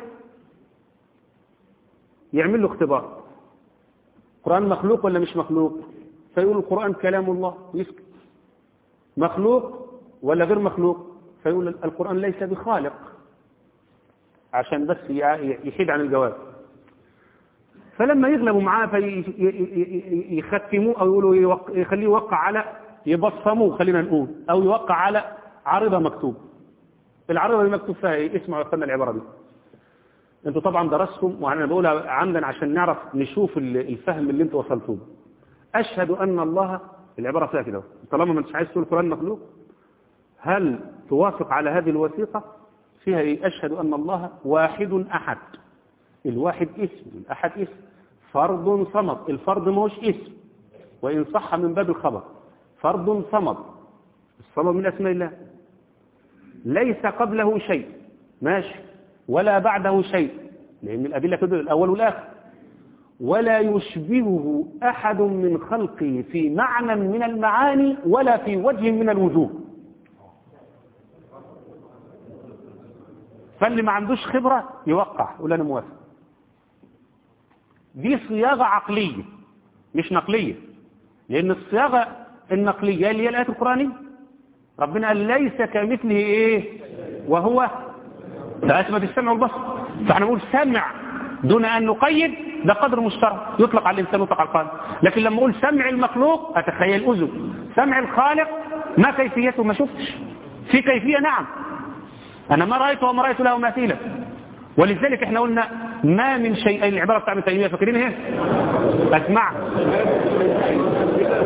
يعمل له اختبار القرآن مخلوق ولا مش مخلوق فيقول القرآن كلام الله يسكت مخلوق ولا غير مخلوق فيقول القرآن ليس بخالق عشان بس يحيد عن الجواب فلما يغلبوا معاه فيختموه أو يقولوا يخليه يوقع على يبصموه خلينا نقول أو يوقع على عارضة مكتوب العارضة اللي مكتوب فيها ايه اسمعوا يا اخوانا العبارة دي انتوا طبعا درستم وانا بقولها عمدا عشان نعرف نشوف الفهم اللي انتوا وصلتوه اشهد ان الله العبارة فيها كده طالما ما انتش عايز تقول القرآن مخلوق هل توافق على هذه الوثيقة فيها ايه اشهد ان الله واحد احد الواحد اسم الاحد اسم فرد صمد الفرد ما هوش اسم وان صح من باب الخبر فرد صمد الصمد من اسماء الله ليس قبله شيء ماشي ولا بعده شيء لأن الأدلة تدل الأول والآخر ولا يشبهه أحد من خلقه في معنى من المعاني ولا في وجه من الوجوه فاللي ما عندوش خبرة يوقع يقول أنا موافق دي صياغة عقلية مش نقلية لأن الصياغة النقلية اللي هي الآية القرآنية ربنا قال ليس كمثله إيه وهو ده أثبت السمع والبصر فاحنا نقول سمع دون أن نقيد ده قدر مشترك يطلق على الإنسان ويطلق على القادر لكن لما أقول سمع المخلوق أتخيل أذن سمع الخالق ما كيفيته ما شفتش في كيفية نعم أنا ما رأيته وما رأيت له مثيلا ولذلك احنا قلنا ما من شيء العبارة بتاع ابن تيمية فاكرين ايه اسمع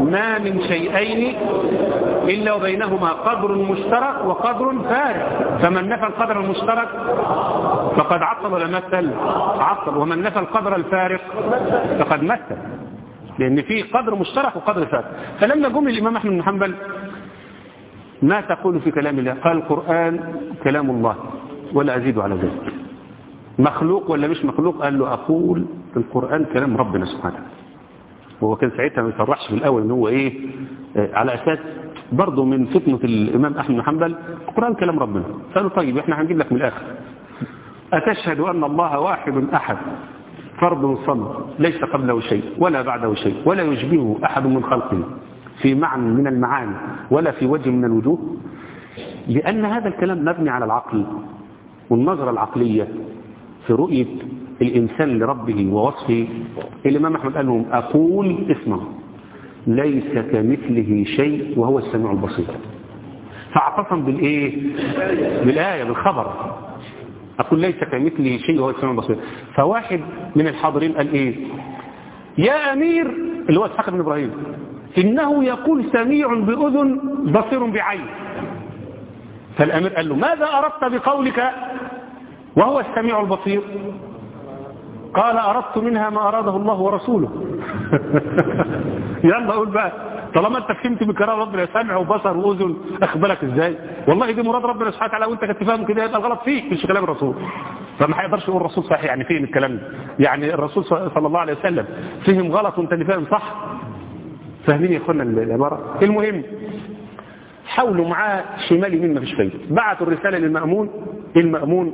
ما من شيئين إلا وبينهما قدر مشترك وقدر فارق فمن نفى القدر المشترك فقد عطل ولا مثل عطل ومن نفى القدر الفارق فقد مثل لأن في قدر مشترك وقدر فارق فلما جم الإمام أحمد بن حنبل ما تقول في كلام الله قال القرآن كلام الله ولا أزيد على ذلك مخلوق ولا مش مخلوق قال له أقول القرآن كلام ربنا سبحانه وهو كان ساعتها ما يصرحش في الأول ان هو إيه آه على أساس برضه من فتنة الإمام أحمد بن حنبل القرآن كلام ربنا قالوا طيب احنا هنجيب لك من الآخر أتشهد أن الله واحد أحد فرد صمد ليس قبله شيء ولا بعده شيء ولا يشبهه أحد من خلقه في معنى من المعاني ولا في وجه من الوجوه لأن هذا الكلام مبني على العقل والنظرة العقلية في رؤية الإنسان لربه ووصفه الإمام أحمد قال لهم أقول اسمع ليس كمثله شيء وهو السميع البصير فاعتصم بالإيه بالآية بالخبر أقول ليس كمثله شيء وهو السميع البصير فواحد من الحاضرين قال إيه يا أمير اللي هو اسحاق بن إبراهيم إنه يقول سميع بأذن بصير بعين فالأمير قال له ماذا أردت بقولك وهو السميع البصير قال أردت منها ما أراده الله ورسوله يلا قول بقى طالما انت فهمت بكلام ربنا سمع وبصر واذن اخبرك ازاي والله دي مراد ربنا سبحانه وتعالى وانت كنت فاهم كده يبقى الغلط فيك مش كلام الرسول فما هيقدرش يقول الرسول صحيح يعني فين الكلام ده يعني الرسول صلى الله عليه وسلم فهم غلط وانت اللي فاهم صح فاهمين يا اخوانا العباره المهم حاولوا معاه شمال يمين ما فيش فايده بعتوا الرساله للمامون المامون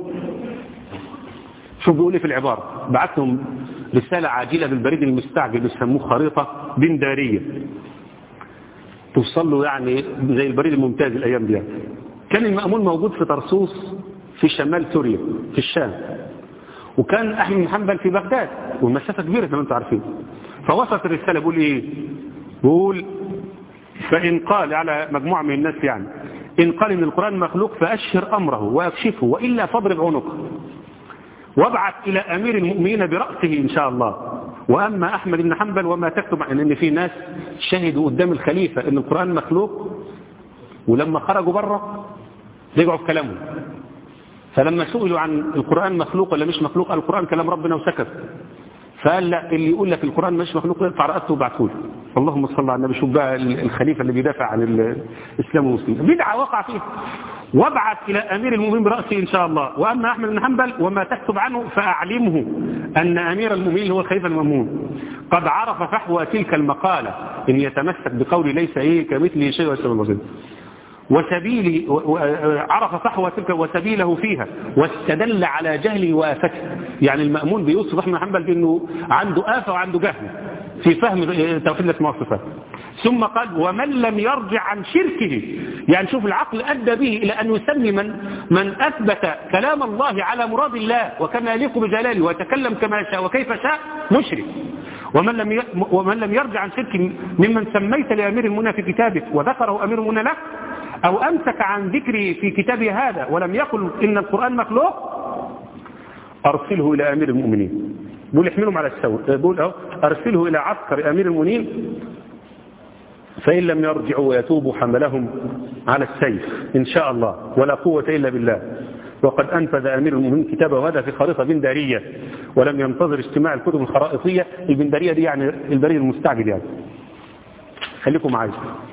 شوف بيقول ايه في العباره بعتهم رساله عاجله بالبريد المستعجل بيسموه خريطه بنداريه توصل له يعني زي البريد الممتاز الايام دي كان المامون موجود في طرسوس في شمال سوريا في الشام وكان احمد بن حنبل في بغداد والمسافه كبيره زي ما انتم عارفين فوصلت الرساله بيقول ايه بيقول فإن قال على مجموعة من الناس يعني إن قال إن القرآن مخلوق فأشهر أمره وأكشفه وإلا فاضرب عنقه وابعث إلى أمير المؤمنين برأسه إن شاء الله وأما أحمد بن حنبل وما تكتب عن إن في ناس شهدوا قدام الخليفة إن القرآن مخلوق ولما خرجوا بره رجعوا في كلامهم فلما سئلوا عن القرآن مخلوق ولا مش مخلوق قال القرآن كلام ربنا وسكت فقال لا اللي يقول لك القرآن مش مخلوق يرفع رأسه وبعته له اللهم صل على النبي شوف بقى الخليفة اللي بيدافع عن الإسلام والمسلمين بدعة وقع فيها وابعث إلى أمير المؤمنين برأسه إن شاء الله وأما أحمد بن حنبل وما تكتب عنه فأعلمه أن أمير المؤمنين هو الخليفة المأمون قد عرف فحوى تلك المقالة إن يتمسك بقول ليس إيه كمثله شيء ويسلم البصير وسبيل عرف صحوة تلك وسبيله فيها واستدل على جهله وآفته يعني المأمون بيوصف أحمد حنبل بأنه عنده آفة وعنده جهل في فهم توحيد الأسماء والصفات ثم قال ومن لم يرجع عن شركه يعني شوف العقل أدى به إلى أن يسمي من, من أثبت كلام الله على مراد الله وكما يليق بجلاله ويتكلم كما شاء وكيف شاء مشرك ومن لم ومن لم يرجع عن شرك ممن سميت لأمير المنى في كتابك وذكره أمير المنى لك أو أمسك عن ذكري في كتابي هذا ولم يقل إن القرآن مخلوق أرسله إلى أمير المؤمنين بقول احملهم على السوء بقول أهو أرسله إلى عسكر أمير المؤمنين فإن لم يرجعوا ويتوبوا حملهم على السيف إن شاء الله ولا قوة إلا بالله وقد أنفذ أمير المؤمنين كتابه هذا في خريطة بندارية ولم ينتظر اجتماع الكتب الخرائطية البندارية دي يعني البريد المستعجل يعني خليكم معايا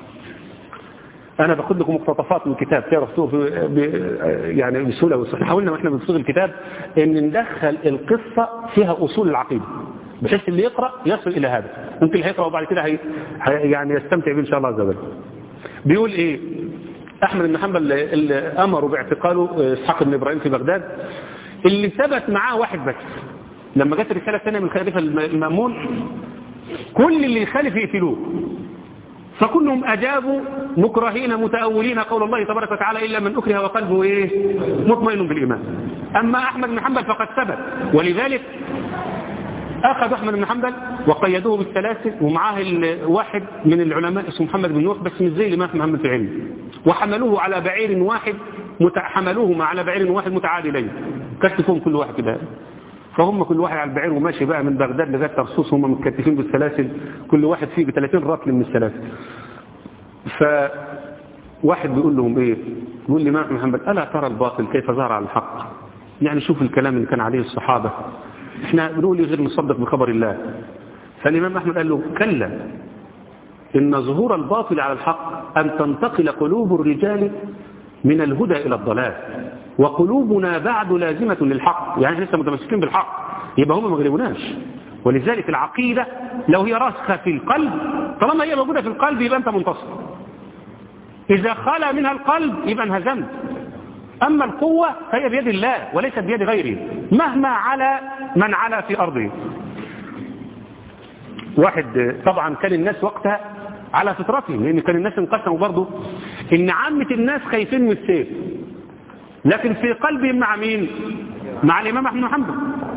انا باخد لكم مقتطفات من الكتاب تعرفوه يعني بسهوله وسهوله حاولنا واحنا بنصيغ الكتاب ان ندخل القصه فيها اصول العقيده بحيث اللي يقرا يصل الى هذا ممكن اللي هيقرا وبعد كده هي يعني يستمتع به ان شاء الله عز وجل بيقول ايه احمد بن حنبل اللي امروا باعتقاله اسحاق بن ابراهيم في بغداد اللي ثبت معاه واحد بس لما جت الرساله الثانيه من الخليفه المامون كل اللي يخالف يقتلوه فكلهم أجابوا مكرهين متأولين قول الله تبارك وتعالى إلا من أكره وقلبه إيه مطمئن بالإيمان أما أحمد بن حنبل فقد ثبت ولذلك أخذ أحمد بن حنبل وقيدوه بالسلاسل ومعاه واحد من العلماء اسمه محمد بن نوح بس مش زي الإمام محمد في علم وحملوه على بعير واحد حملوهما على بعير واحد متعادلين كتفهم كل واحد كده فهم كل واحد على البعير وماشي بقى من بغداد لغايه ترسوس هم متكتفين بالسلاسل كل واحد فيه ب 30 رطل من السلاسل فواحد بيقول لهم ايه بيقول لي الامام محمد الا ترى الباطل كيف ظهر على الحق يعني شوف الكلام اللي كان عليه الصحابه احنا بنقول غير نصدق بخبر الله فالامام احمد قال له كلا ان ظهور الباطل على الحق ان تنتقل قلوب الرجال من الهدى الى الضلال وقلوبنا بعد لازمة للحق يعني احنا لسه متمسكين بالحق يبقى هم ما غلبوناش ولذلك العقيدة لو هي راسخة في القلب طالما هي موجودة في القلب يبقى أنت منتصر إذا خلى منها القلب يبقى انهزمت أما القوة فهي بيد الله وليست بيد غيره مهما على من على في أرضه واحد طبعا كان الناس وقتها على فطرتهم لأن كان الناس انقسموا برضه إن عامة الناس خايفين من السيف لكن في قلبهم مع مين مع الإمام أحمد بن حنبل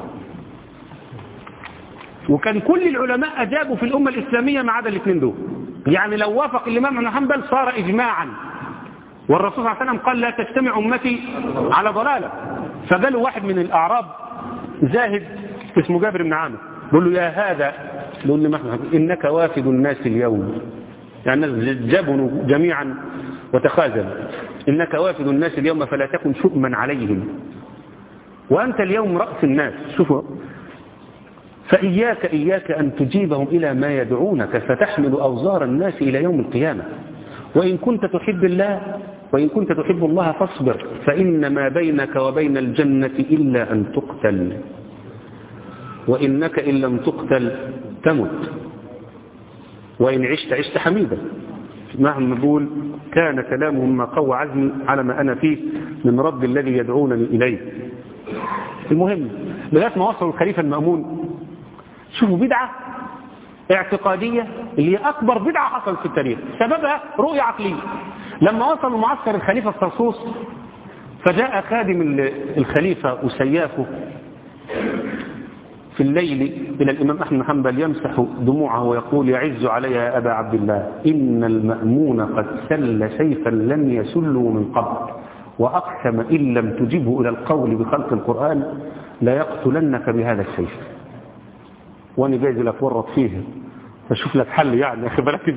وكان كل العلماء أجابوا في الأمة الإسلامية ما عدا الاثنين دول يعني لو وافق الإمام أحمد بن حنبل صار إجماعا والرسول صلى الله عليه وسلم قال لا تجتمع أمتي على ضلالة فقالوا واحد من الأعراب زاهد اسمه جابر بن عامر بيقول له يا هذا بيقول له إنك وافد الناس اليوم يعني الناس جبنوا جميعا وتخاذلوا إنك وافد الناس اليوم فلا تكن شؤما عليهم وأنت اليوم رأس الناس شوفوا فإياك إياك أن تجيبهم إلى ما يدعونك فتحمل أوزار الناس إلى يوم القيامة وإن كنت تحب الله وإن كنت تحب الله فاصبر فإن ما بينك وبين الجنة إلا أن تقتل وإنك إن لم تقتل تمت وإن عشت عشت حميدا معهم نقول كان كلامهم ما قوى عزمي على ما أنا فيه من رب الذي يدعونني إليه المهم لغاية ما وصلوا الخليفة المأمون شوفوا بدعة اعتقادية اللي هي أكبر بدعة حصلت في التاريخ سببها رؤية عقلية لما وصلوا معسكر الخليفة الصرصوص فجاء خادم الخليفة وسيافه في الليل إلى الإمام أحمد حنبل يمسح دموعه ويقول يعز علي يا أبا عبد الله إن المأمون قد سل سيفا لم يسله من قبل وأقسم إن لم تجبه إلى القول بخلق القرآن ليقتلنك بهذا السيف وأنا جايز لأتورط فيه فشوف لك حل يعني أخي بالك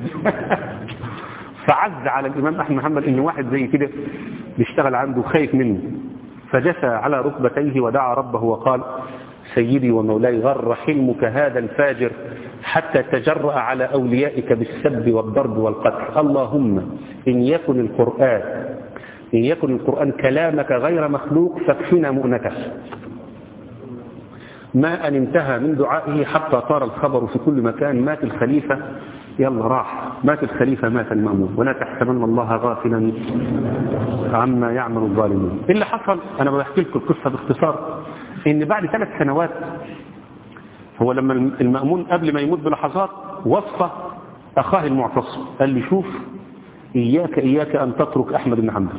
فعز على الإمام أحمد محمد إن واحد زي كده بيشتغل عنده خايف منه فجثى على ركبتيه ودعا ربه وقال سيدي ومولاي غر حلمك هذا الفاجر حتى تجرأ على أوليائك بالسب والضرب والقتل اللهم إن يكن القرآن إن يكن القرآن كلامك غير مخلوق فاكفنا مؤنته ما أن انتهى من دعائه حتى طار الخبر في كل مكان مات الخليفة يلا راح مات الخليفة مات المأمون ولا تحسبن الله غافلا عما يعمل الظالمون اللي حصل أنا بحكي لكم القصة باختصار إن بعد ثلاث سنوات هو لما المأمون قبل ما يموت بلحظات وصف أخاه المعتصم قال لي شوف إياك إياك أن تترك أحمد بن حنبل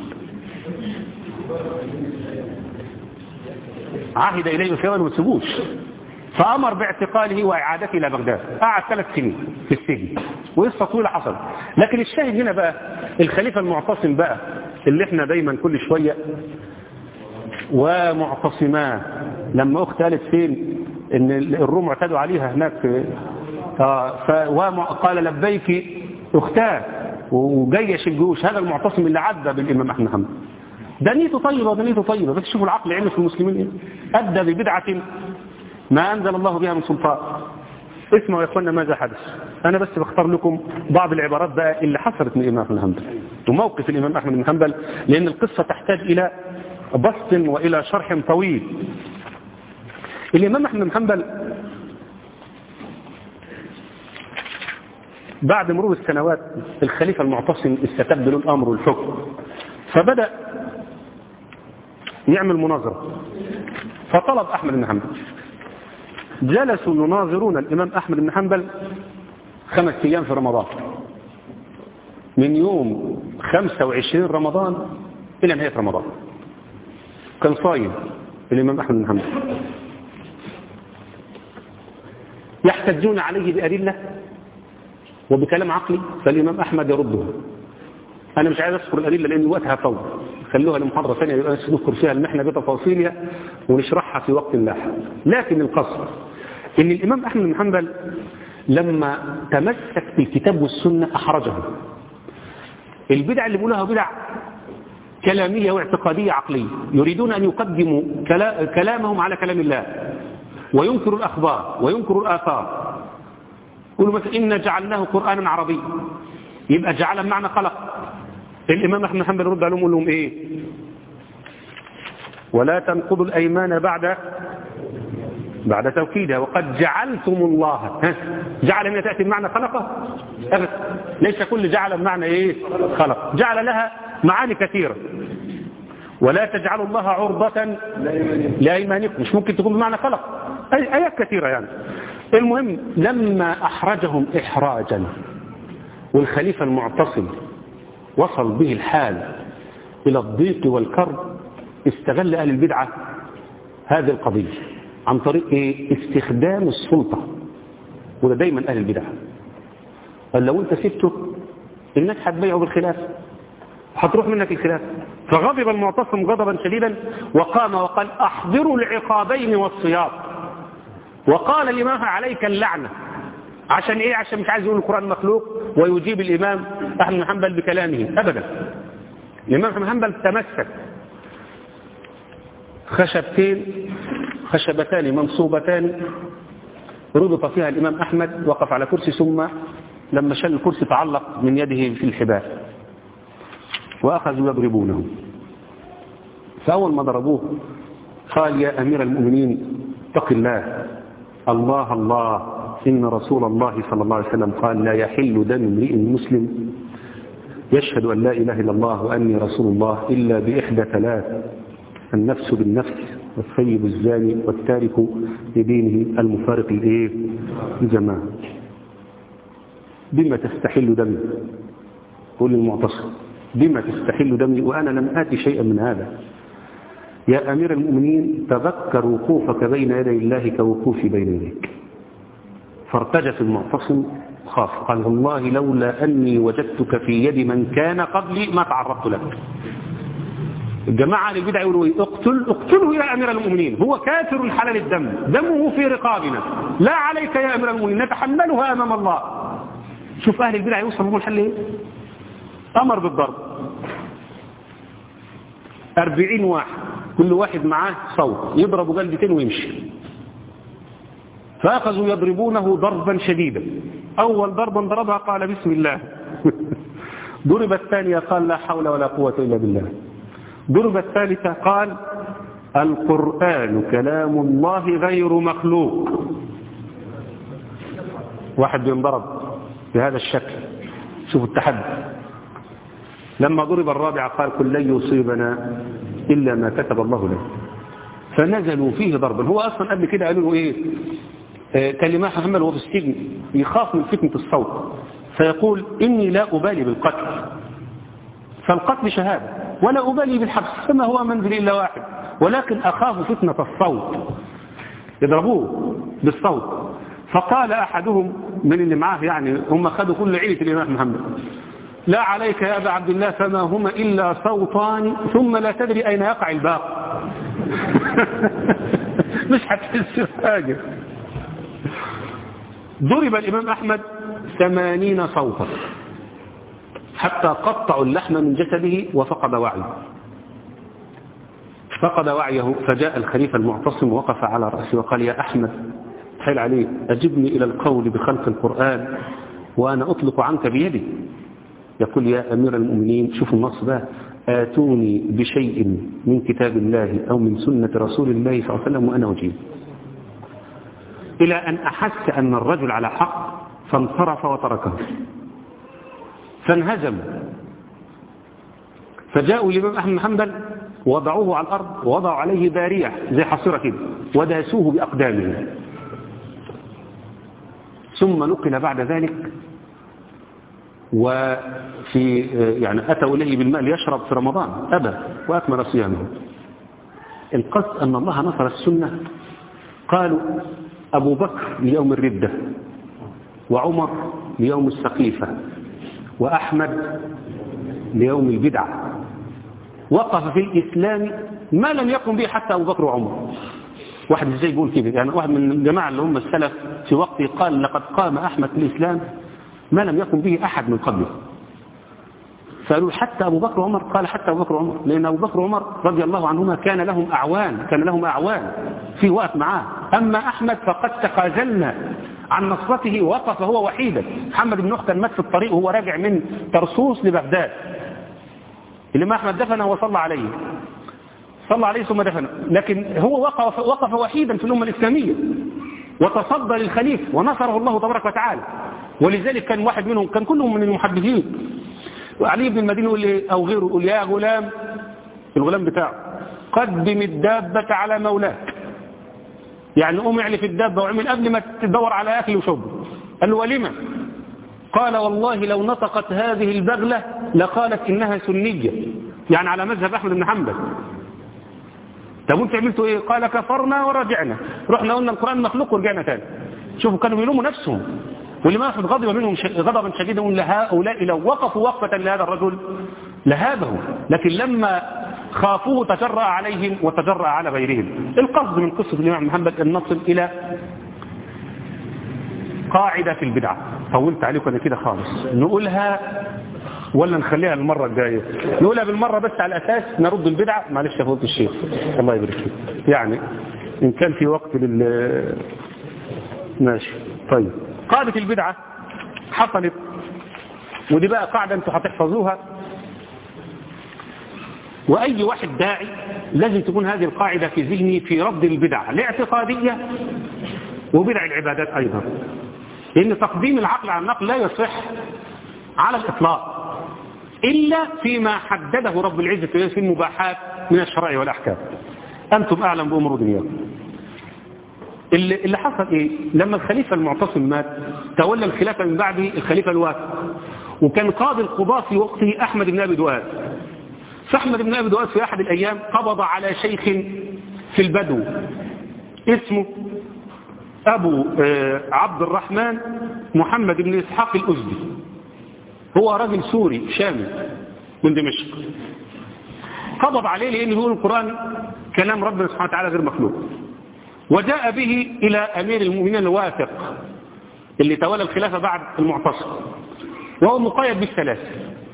عهد إليه بخير ما تسيبوش فأمر باعتقاله وإعادته إلى بغداد قعد ثلاث سنين في السجن وقصة طويلة حصل لكن الشاهد هنا بقى الخليفة المعتصم بقى اللي احنا دايما كل شوية ومعتصمان لما أخت قالت فين ان الروم اعتدوا عليها هناك في قال لبيك اختاه وجيش الجيوش هذا المعتصم اللي عدى بالإمام أحمد محمد ده نيته طيبة وده نيته طيبة بس شوفوا العقل عمل في المسلمين ايه أدى ببدعة ما أنزل الله بها من سلطان اسمعوا يا اخوانا ماذا حدث أنا بس بختار لكم بعض العبارات بقى اللي حصلت من الإمام أحمد بن حنبل وموقف الإمام أحمد بن حنبل لأن القصة تحتاج إلى بسط وإلى شرح طويل الإمام أحمد بن حنبل بعد مرور السنوات الخليفة المعتصم استتب له الأمر والحكم فبدأ يعمل مناظرة فطلب أحمد بن حنبل جلسوا يناظرون الإمام أحمد بن حنبل خمس أيام في رمضان من يوم 25 رمضان إلى نهاية رمضان كان صايم الإمام أحمد بن حنبل يحتجون عليه بأدلة وبكلام عقلي فالإمام أحمد يرده أنا مش عايز أذكر الأدلة لأن وقتها طول خلوها لمحاضرة ثانية يبقى نذكر فيها المحنة بتفاصيلها ونشرحها في وقت لاحق لكن القصر إن الإمام أحمد بن حنبل لما تمسك بالكتاب والسنة أحرجه البدع اللي بيقولها بدع كلامية واعتقادية عقلية يريدون أن يقدموا كلامهم على كلام الله وينكروا الأخبار وينكروا الآثار يقولوا مثلا إنا جعلناه قرآنا عربيا يبقى جعل معنى خلق الإمام أحمد حنبل يرد عليهم يقول لهم إيه ولا تنقضوا الأيمان بعد بعد توكيدها وقد جعلتم الله ها؟ جعل هنا تأتي بمعنى خلقه أبدا ليس كل جعل بمعنى إيه خلق جعل لها معاني كثيرة ولا تجعلوا الله عرضة لأيمانكم مش ممكن تكون بمعنى خلق أي آيات كثيرة يعني المهم لما أحرجهم إحراجا والخليفة المعتصم وصل به الحال إلى الضيق والكرب استغل أهل البدعة هذه القضية عن طريق إيه؟ استخدام السلطة وده دايما أهل البدعة قال لو أنت سبته الناس هتبيعوا بالخلاف هتروح منك الخلاف فغضب المعتصم غضبا شديدا وقام وقال أحضروا العقابين والصياط وقال الإمام عليك اللعنة عشان إيه عشان مش عايز يقول القرآن مخلوق ويجيب الإمام أحمد بن حنبل بكلامه أبدا الإمام أحمد بن حنبل تمسك خشبتين خشبتان منصوبتان ربط فيها الإمام أحمد وقف على كرسي ثم لما شل الكرسي تعلق من يده في الحبال وأخذوا يضربونه فأول ما ضربوه قال يا أمير المؤمنين اتق الله الله الله إن رسول الله صلى الله عليه وسلم قال لا يحل دم امرئ مسلم يشهد أن لا إله إلا الله وأني رسول الله إلا بإحدى ثلاث النفس بالنفس والثيب الزاني والتارك لدينه المفارق لإيه الجماعة بما تستحل دمي قول للمعتصم بما تستحل دمي وأنا لم آتي شيئا من هذا يا أمير المؤمنين تذكر وقوفك بين يدي الله كوقوفي بين يديك فارتجف المعتصم خاف قال والله لولا أني وجدتك في يد من كان قبلي ما تعرضت لك الجماعة البدع يقولوا اقتل اقتله يا أمير المؤمنين هو كافر حلال الدم دمه في رقابنا لا عليك يا أمير المؤمنين نتحملها أمام الله شوف أهل البدع يوصل لهم الحل ايه أمر بالضرب أربعين واحد كل واحد معاه صوت يضرب جلدتين ويمشي فأخذوا يضربونه ضربا شديدا أول ضربا ضربها قال بسم الله ضرب الثانية قال لا حول ولا قوة إلا بالله ضرب الثالثة قال القرآن كلام الله غير مخلوق واحد بينضرب بهذا الشكل شوفوا التحدي لما ضرب الرابع قال قل لن يصيبنا إلا ما كتب الله له فنزلوا فيه ضربا هو أصلا قبل كده قالوا له إيه آه كلمة محمد وهو في السجن يخاف من فتنة الصوت فيقول إني لا أبالي بالقتل فالقتل شهادة ولا أبالي بالحبس فما هو منزل إلا واحد ولكن أخاف فتنة الصوت يضربوه بالصوت فقال أحدهم من اللي معاه يعني هم خدوا كل عيلة الإمام محمد لا عليك يا أبا عبد الله فما هما إلا صوتان ثم لا تدري أين يقع الباقي مش هتحس بحاجة ضرب الإمام أحمد ثمانين صوتا حتى قطعوا اللحم من جسده وفقد وعيه فقد وعيه فجاء الخليفة المعتصم ووقف على رأسه وقال يا أحمد حيل عليه أجبني إلى القول بخلق القرآن وأنا أطلق عنك بيدي يقول يا أمير المؤمنين شوفوا النص ده آتوني بشيء من كتاب الله أو من سنة رسول الله صلى الله عليه وسلم وأنا أجيب إلى أن أحس أن الرجل على حق فانصرف وتركه فانهزم فجاءوا الإمام أحمد حنبل وضعوه على الأرض ووضعوا عليه بارية زي حصيرة كده وداسوه بأقدامهم ثم نقل بعد ذلك وفي يعني أتوا إليه بالماء ليشرب في رمضان أبى وأكمل صيامه القصد أن الله نصر السنة قالوا أبو بكر ليوم الردة وعمر ليوم السقيفة وأحمد ليوم البدعة وقف في الإسلام ما لم يقم به حتى أبو بكر وعمر واحد ازاي يقول كده يعني واحد من الجماعة اللي هم السلف في وقته قال لقد قام أحمد في الإسلام ما لم يقم به أحد من قبله فقالوا حتى أبو بكر وعمر قال حتى أبو بكر وعمر لأن أبو بكر وعمر رضي الله عنهما كان لهم أعوان كان لهم أعوان في وقت معاه أما أحمد فقد تخاذلنا عن نصرته وقف هو وحيدا محمد بن أختن مات في الطريق وهو راجع من طرسوس لبغداد اللي ما أحمد دفنه وصلى عليه صلى عليه ثم دفنه لكن هو وقف, وقف وحيدا في الأمة الإسلامية وتصدى للخليفة ونصره الله تبارك وتعالى ولذلك كان واحد منهم كان كلهم من المحدثين وعلي بن المدينة يقول لي أو غيره يقول يا غلام الغلام بتاعه قدم الدابة على مولاك يعني قوم اعلي في الدابة وعمل قبل ما تدور على أكل وشرب قال له ولما قال والله لو نطقت هذه البغلة لقالت إنها سنية يعني على مذهب أحمد بن حنبل طب وانت عملتوا ايه قال كفرنا ورجعنا رحنا قلنا القرآن مخلوق ورجعنا تاني شوفوا كانوا بيلوموا نفسهم واللي ما أخذ غضب منهم غضبا شديدا يقول هؤلاء لو وقفوا وقفة لهذا الرجل لهابه لكن لما خافوه تجرأ عليهم وتجرأ على غيرهم القصد من قصة الإمام محمد أن نصل إلى قاعدة في البدعة طولت عليكم أنا كده خالص نقولها ولا نخليها المرة الجاية نقولها بالمرة بس على أساس نرد البدعة معلش يا فضل الشيخ الله يبارك فيك يعني إن كان في وقت لل ماشي طيب قاعدة البدعة حصلت ودي بقى قاعدة انتوا هتحفظوها وأي واحد داعي لازم تكون هذه القاعدة في ذهني في رد البدع الاعتقادية وبدع العبادات أيضا لأن تقديم العقل على النقل لا يصح على الإطلاق إلا فيما حدده رب العزة في المباحات من الشرائع والأحكام أنتم أعلم بأمر دنياكم اللي, اللي حصل إيه لما الخليفة المعتصم مات تولى الخلافة من بعده الخليفة الواثق وكان قاضي القضاة في وقته أحمد بن أبي دواد فأحمد بن أبي دواد في أحد الأيام قبض على شيخ في البدو اسمه أبو عبد الرحمن محمد بن إسحاق الأزدي هو راجل سوري شامي من دمشق قبض عليه لأنه يقول القرآن كلام ربنا سبحانه وتعالى غير مخلوق وجاء به إلى أمير المؤمنين الواثق اللي تولى الخلافة بعد المعتصم وهو مقيد بالثلاث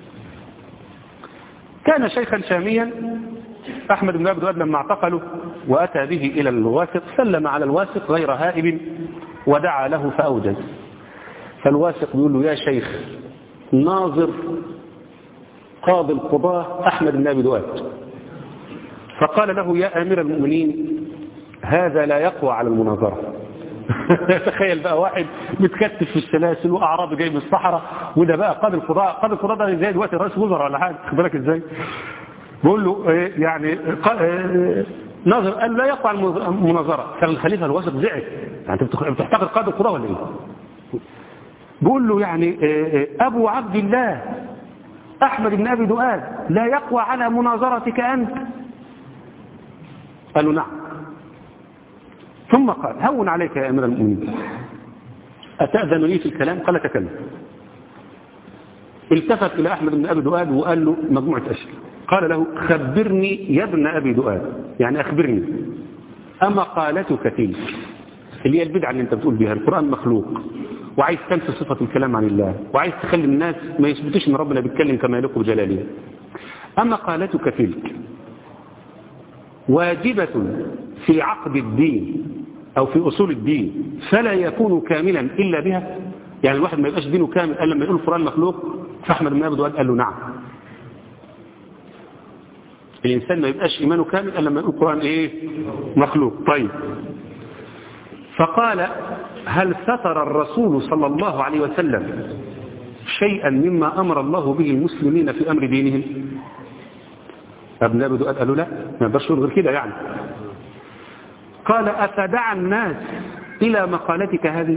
كان شيخا شاميا أحمد بن أبي لما اعتقله وأتى به إلى الواثق سلم على الواثق غير هائب ودعا له فأوجز فالواثق يقول له يا شيخ ناظر قاضي القضاة أحمد بن أبي دواد فقال له يا أمير المؤمنين هذا لا يقوى على المناظرة تخيل بقى واحد متكتف في السلاسل واعراضه جاي من الصحراء وده بقى قاضي القضاء قاضي القضاء ده زي دلوقتي رئيس وزراء ولا حاجه خد بالك ازاي بقول له إيه يعني ناظر قال لا يقوى على المناظره كان الخليفه الوسط زعل يعني انت بتحتقر قاضي القضاء ولا ايه بقول له يعني ابو عبد الله احمد بن ابي دؤاد لا يقوى على مناظرتك انت قال له نعم ثم قال هون عليك يا أمير المؤمنين أتأذن لي في الكلام قال تكلم التفت إلى أحمد بن أبي دؤاد وقال له مجموعة أشياء قال له خبرني يا ابن أبي دؤاد يعني أخبرني أما قالتك تلك اللي هي البدعة اللي أنت بتقول بها القرآن مخلوق وعايز تنسى صفة الكلام عن الله وعايز تخلي الناس ما يثبتش ان ربنا بيتكلم كما يليق بجلاله أما قالتك تلك واجبة في عقد الدين أو في أصول الدين فلا يكون كاملا إلا بها يعني الواحد ما يبقاش دينه كامل قال لما يقول القرآن مخلوق فأحمد بن أبي قال له نعم الإنسان ما يبقاش إيمانه كامل قال لما يقول القرآن إيه مخلوق طيب فقال هل ستر الرسول صلى الله عليه وسلم شيئا مما أمر الله به المسلمين في أمر دينهم ابن أبي دؤاد قالوا لا ما يقدرش غير كده يعني قال أفدعا الناس إلى مقالتك هذه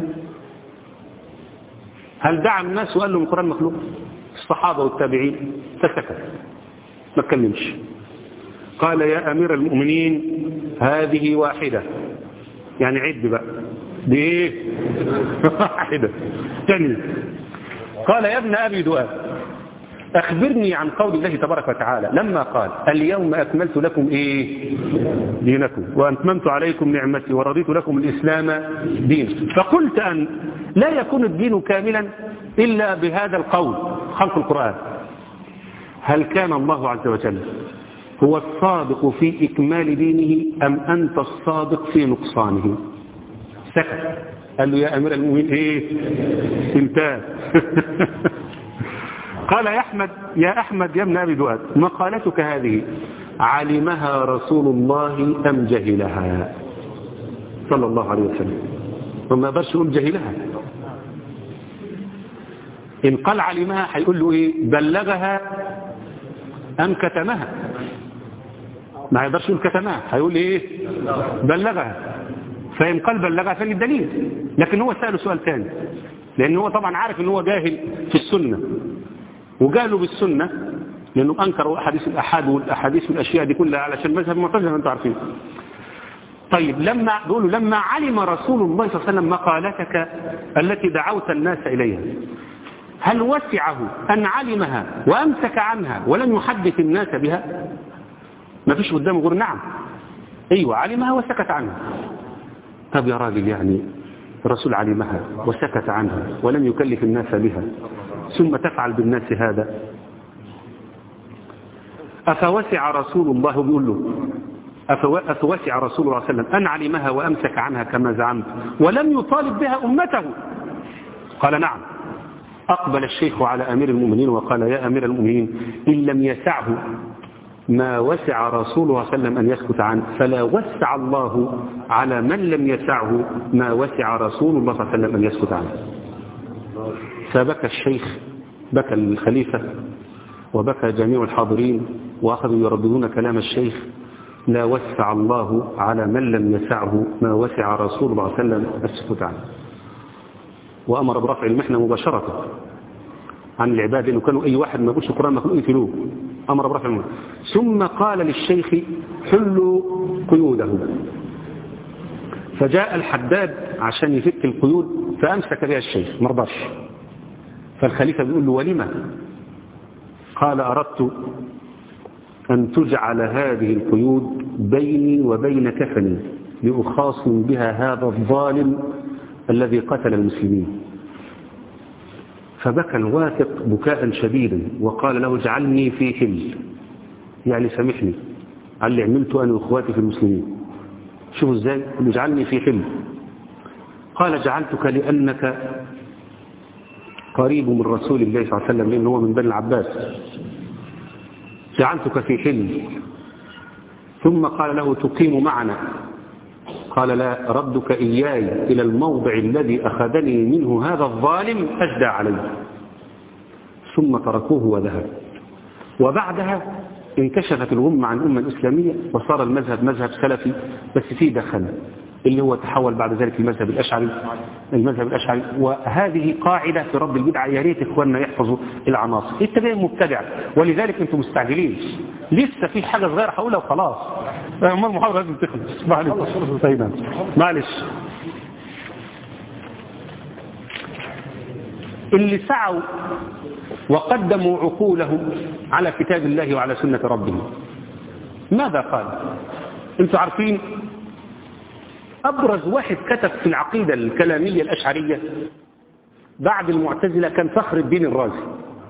هل دعا الناس وقال لهم القرآن مخلوق الصحابة والتابعين فسكت ما اتكلمش قال يا أمير المؤمنين هذه واحدة يعني عد بقى دي ايه واحدة تاني قال يا ابن أبي دؤاد أخبرني عن قول الله تبارك وتعالى لما قال اليوم أكملت لكم إيه دينكم وأتممت عليكم نعمتي ورضيت لكم الإسلام دين فقلت أن لا يكون الدين كاملا إلا بهذا القول خلق القرآن هل كان الله عز وجل هو الصادق في إكمال دينه أم أنت الصادق في نقصانه سكت قال له يا أمير المؤمنين إيه امتاز قال يا أحمد يا أحمد يا ابن أبي دؤاد مقالتك هذه علمها رسول الله أم جهلها صلى الله عليه وسلم وما برش يقول جهلها إن قال علمها هيقول له إيه بلغها أم كتمها ما يقدرش يقول كتمها هيقول إيه بلغها فإن قال بلغها فين الدليل لكن هو سأله سؤال ثاني لأن هو طبعا عارف ان هو جاهل في السنة وجاله بالسنة لأنه أنكر أحاديث الأحاد والأحاديث والأشياء دي كلها علشان مذهب معتزلة ما أنتم عارفين طيب لما بيقولوا لما علم رسول الله صلى الله عليه وسلم مقالتك التي دعوت الناس إليها هل وسعه أن علمها وأمسك عنها ولم يحدث الناس بها ما فيش قدامه غير نعم أيوة علمها وسكت عنها طب يا راجل يعني الرسول علمها وسكت عنها ولم يكلف الناس بها ثم تفعل بالناس هذا أفوسع رسول الله بيقول له أفوسع رسول الله صلى الله عليه وسلم أن علمها وأمسك عنها كما زعمت ولم يطالب بها أمته قال نعم أقبل الشيخ على أمير المؤمنين وقال يا أمير المؤمنين إن لم يسعه ما وسع رسول الله صلى الله عليه وسلم أن يسكت عنه فلا وسع الله على من لم يسعه ما وسع رسول الله صلى الله عليه وسلم أن يسكت عنه فبكى الشيخ بكى الخليفة وبكى جميع الحاضرين وأخذوا يرددون كلام الشيخ لا وسع الله على من لم يسعه ما وسع رسول الله صلى الله عليه وسلم السكوت عنه وأمر برفع المحنة مباشرة عن العباد لأنه كانوا أي واحد ما يقولش القرآن مخلوق يقتلوه أمر برفع المحنة ثم قال للشيخ حلوا قيوده فجاء الحداد عشان يفك القيود فأمسك بها الشيخ مرضاش فالخليفة بيقول له ولما قال أردت أن تجعل هذه القيود بيني وبين كفني لأخاصم بها هذا الظالم الذي قتل المسلمين فبكى الواثق بكاء شديدا وقال له اجعلني في حل يعني سامحني على اللي عملته أنا وإخواتي في المسلمين شوفوا ازاي اجعلني في حل قال جعلتك لأنك قريب من رسول الله صلى الله عليه وسلم لأنه هو من بني العباس جعلتك في حل ثم قال له تقيم معنا قال لا ردك إياي إلى الموضع الذي أخذني منه هذا الظالم أجدى علي ثم تركوه وذهب وبعدها انكشفت الغمة عن الأمة الإسلامية وصار المذهب مذهب سلفي بس فيه دخل اللي هو تحول بعد ذلك المذهب الأشعري المذهب الأشعري وهذه قاعدة في رد البدعة يا ريت إخواننا يحفظوا العناصر التبين مبتدع ولذلك أنتم مستعجلين لسه في حاجة صغيرة هقولها وخلاص أمال المحاضرة لازم تخلص معلش طيب معلش اللي سعوا وقدموا عقولهم على كتاب الله وعلى سنة ربهم ماذا قال انتوا عارفين أبرز واحد كتب في العقيدة الكلامية الأشعرية بعد المعتزلة كان فخر الدين الرازي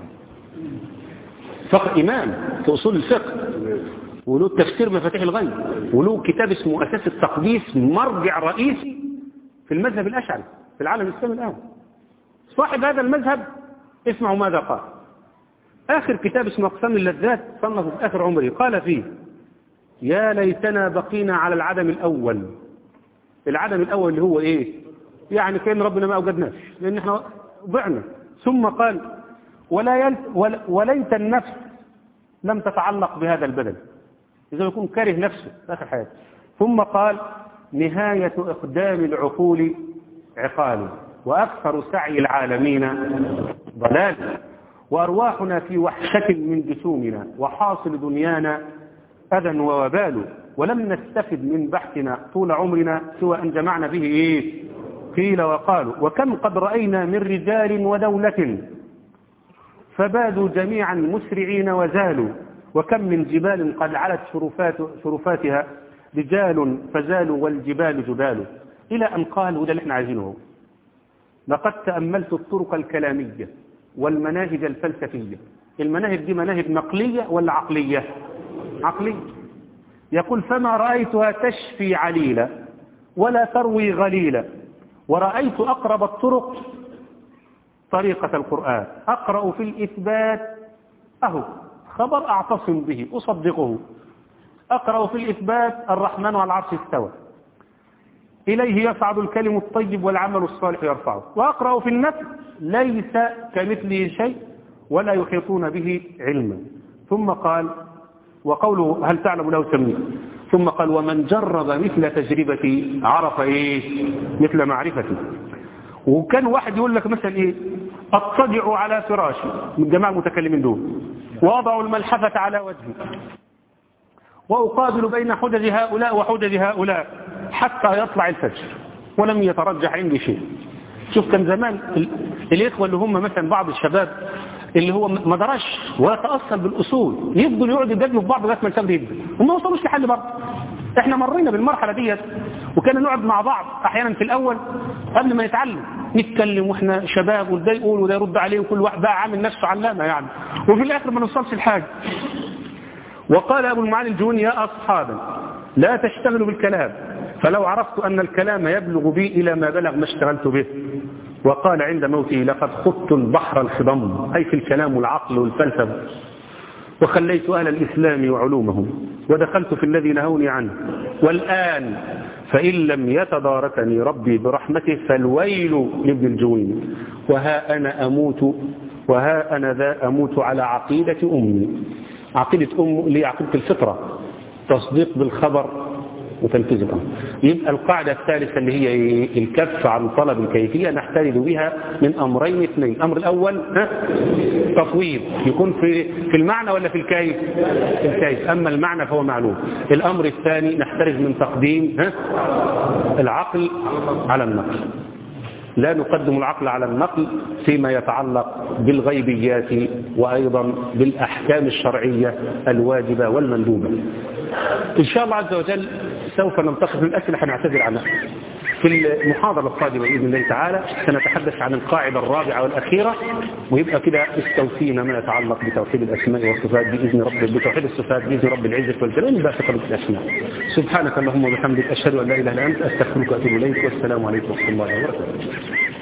فخر إمام في أصول الفقه وله تفسير مفاتيح الغيب وله كتاب اسمه أساس التقديس مرجع رئيسي في المذهب الأشعري في العالم الإسلامي الآن صاحب هذا المذهب اسمعوا ماذا قال آخر كتاب اسمه أقسام اللذات صنفه في آخر عمره قال فيه يا ليتنا بقينا على العدم الأول العدم الأول اللي هو إيه يعني كأن ربنا ما أوجدناش لأن احنا ضعنا ثم قال ولا يلت وليت النفس لم تتعلق بهذا البدن إذا يكون كاره نفسه في آخر حياته ثم قال نهاية إقدام العقول عقال وأكثر سعي العالمين ضلال وأرواحنا في وحشة من جسومنا وحاصل دنيانا أذى ووبال ولم نستفد من بحثنا طول عمرنا سوى أن جمعنا به إيه قيل وقالوا وكم قد رأينا من رجال ودولة فبادوا جميعا مسرعين وزالوا وكم من جبال قد علت شرفات شرفاتها رجال فزالوا والجبال جبال إلى أن قال وده اللي احنا عايزينه لقد تأملت الطرق الكلامية والمناهج الفلسفية المناهج دي مناهج نقلية ولا عقلية عقلية يقول فما رأيتها تشفي عليلا ولا تروي غليلا ورأيت أقرب الطرق طريقة القرآن أقرأ في الإثبات أهو خبر أعتصم به أصدقه أقرأ في الإثبات الرحمن على العرش استوى إليه يصعد الكلم الطيب والعمل الصالح يرفعه وأقرأ في النفس ليس كمثله شيء ولا يحيطون به علما ثم قال وقوله هل تعلم له سميه ثم قال ومن جرب مثل تجربتي عرف ايه مثل معرفتي وكان واحد يقول لك مثلا ايه اضطجع على فراشي من جماعة المتكلمين دول واضع الملحفة على وجهي وأقابل بين حجج هؤلاء وحجج هؤلاء حتى يطلع الفجر ولم يترجح عندي شيء شوف كان زمان الإخوة اللي هم مثلا بعض الشباب اللي هو ما درش ويتأصل بالأصول يفضل يقعد يجادلوا في بعض لغايه ما الفجر يبدا وما وصلوش لحل برضه احنا مرينا بالمرحلة ديت وكنا نقعد مع بعض احيانا في الاول قبل ما نتعلم نتكلم واحنا شباب وده يقول وده يرد عليه وكل واحد بقى عامل نفسه علامة يعني وفي الاخر ما نوصلش لحاجه وقال ابو المعالي الجوني يا اصحابا لا تشتغلوا بالكلام فلو عرفت ان الكلام يبلغ بي الى ما بلغ ما اشتغلت به وقال عند موته لقد خضت البحر الخضم أي في الكلام والعقل والفلسفة وخليت أهل الإسلام وعلومهم ودخلت في الذي نهوني عنه والآن فإن لم يتداركني ربي برحمته فالويل لابن الجوين وها أنا أموت وها أنا ذا أموت على عقيدة أمي عقيدة أم اللي عقيدة الفطرة تصديق بالخبر وتنفيذ الأمر يبقى القاعدة الثالثة اللي هي الكف عن طلب الكيفية نحترز بها من أمرين اثنين الأمر الأول ها تفويض يكون في في المعنى ولا في الكيف في الكيف أما المعنى فهو معلوم الأمر الثاني نحترز من تقديم ها العقل على النقل لا نقدم العقل على النقل فيما يتعلق بالغيبيات وأيضا بالأحكام الشرعية الواجبة والمندوبة إن شاء الله عز وجل سوف ننتقل من الأسئلة حنعتذر عنها في المحاضرة القادمة بإذن الله تعالى سنتحدث عن القاعدة الرابعة والأخيرة ويبقى كده استوفينا ما يتعلق بتوحيد الأسماء والصفات بإذن رب بتوحيد الصفات بإذن رب العزة والجلال باسقة الأسماء سبحانك اللهم وبحمدك أشهد أن لا إله إلا أنت أستغفرك وأتوب إليك والسلام عليكم ورحمة الله وبركاته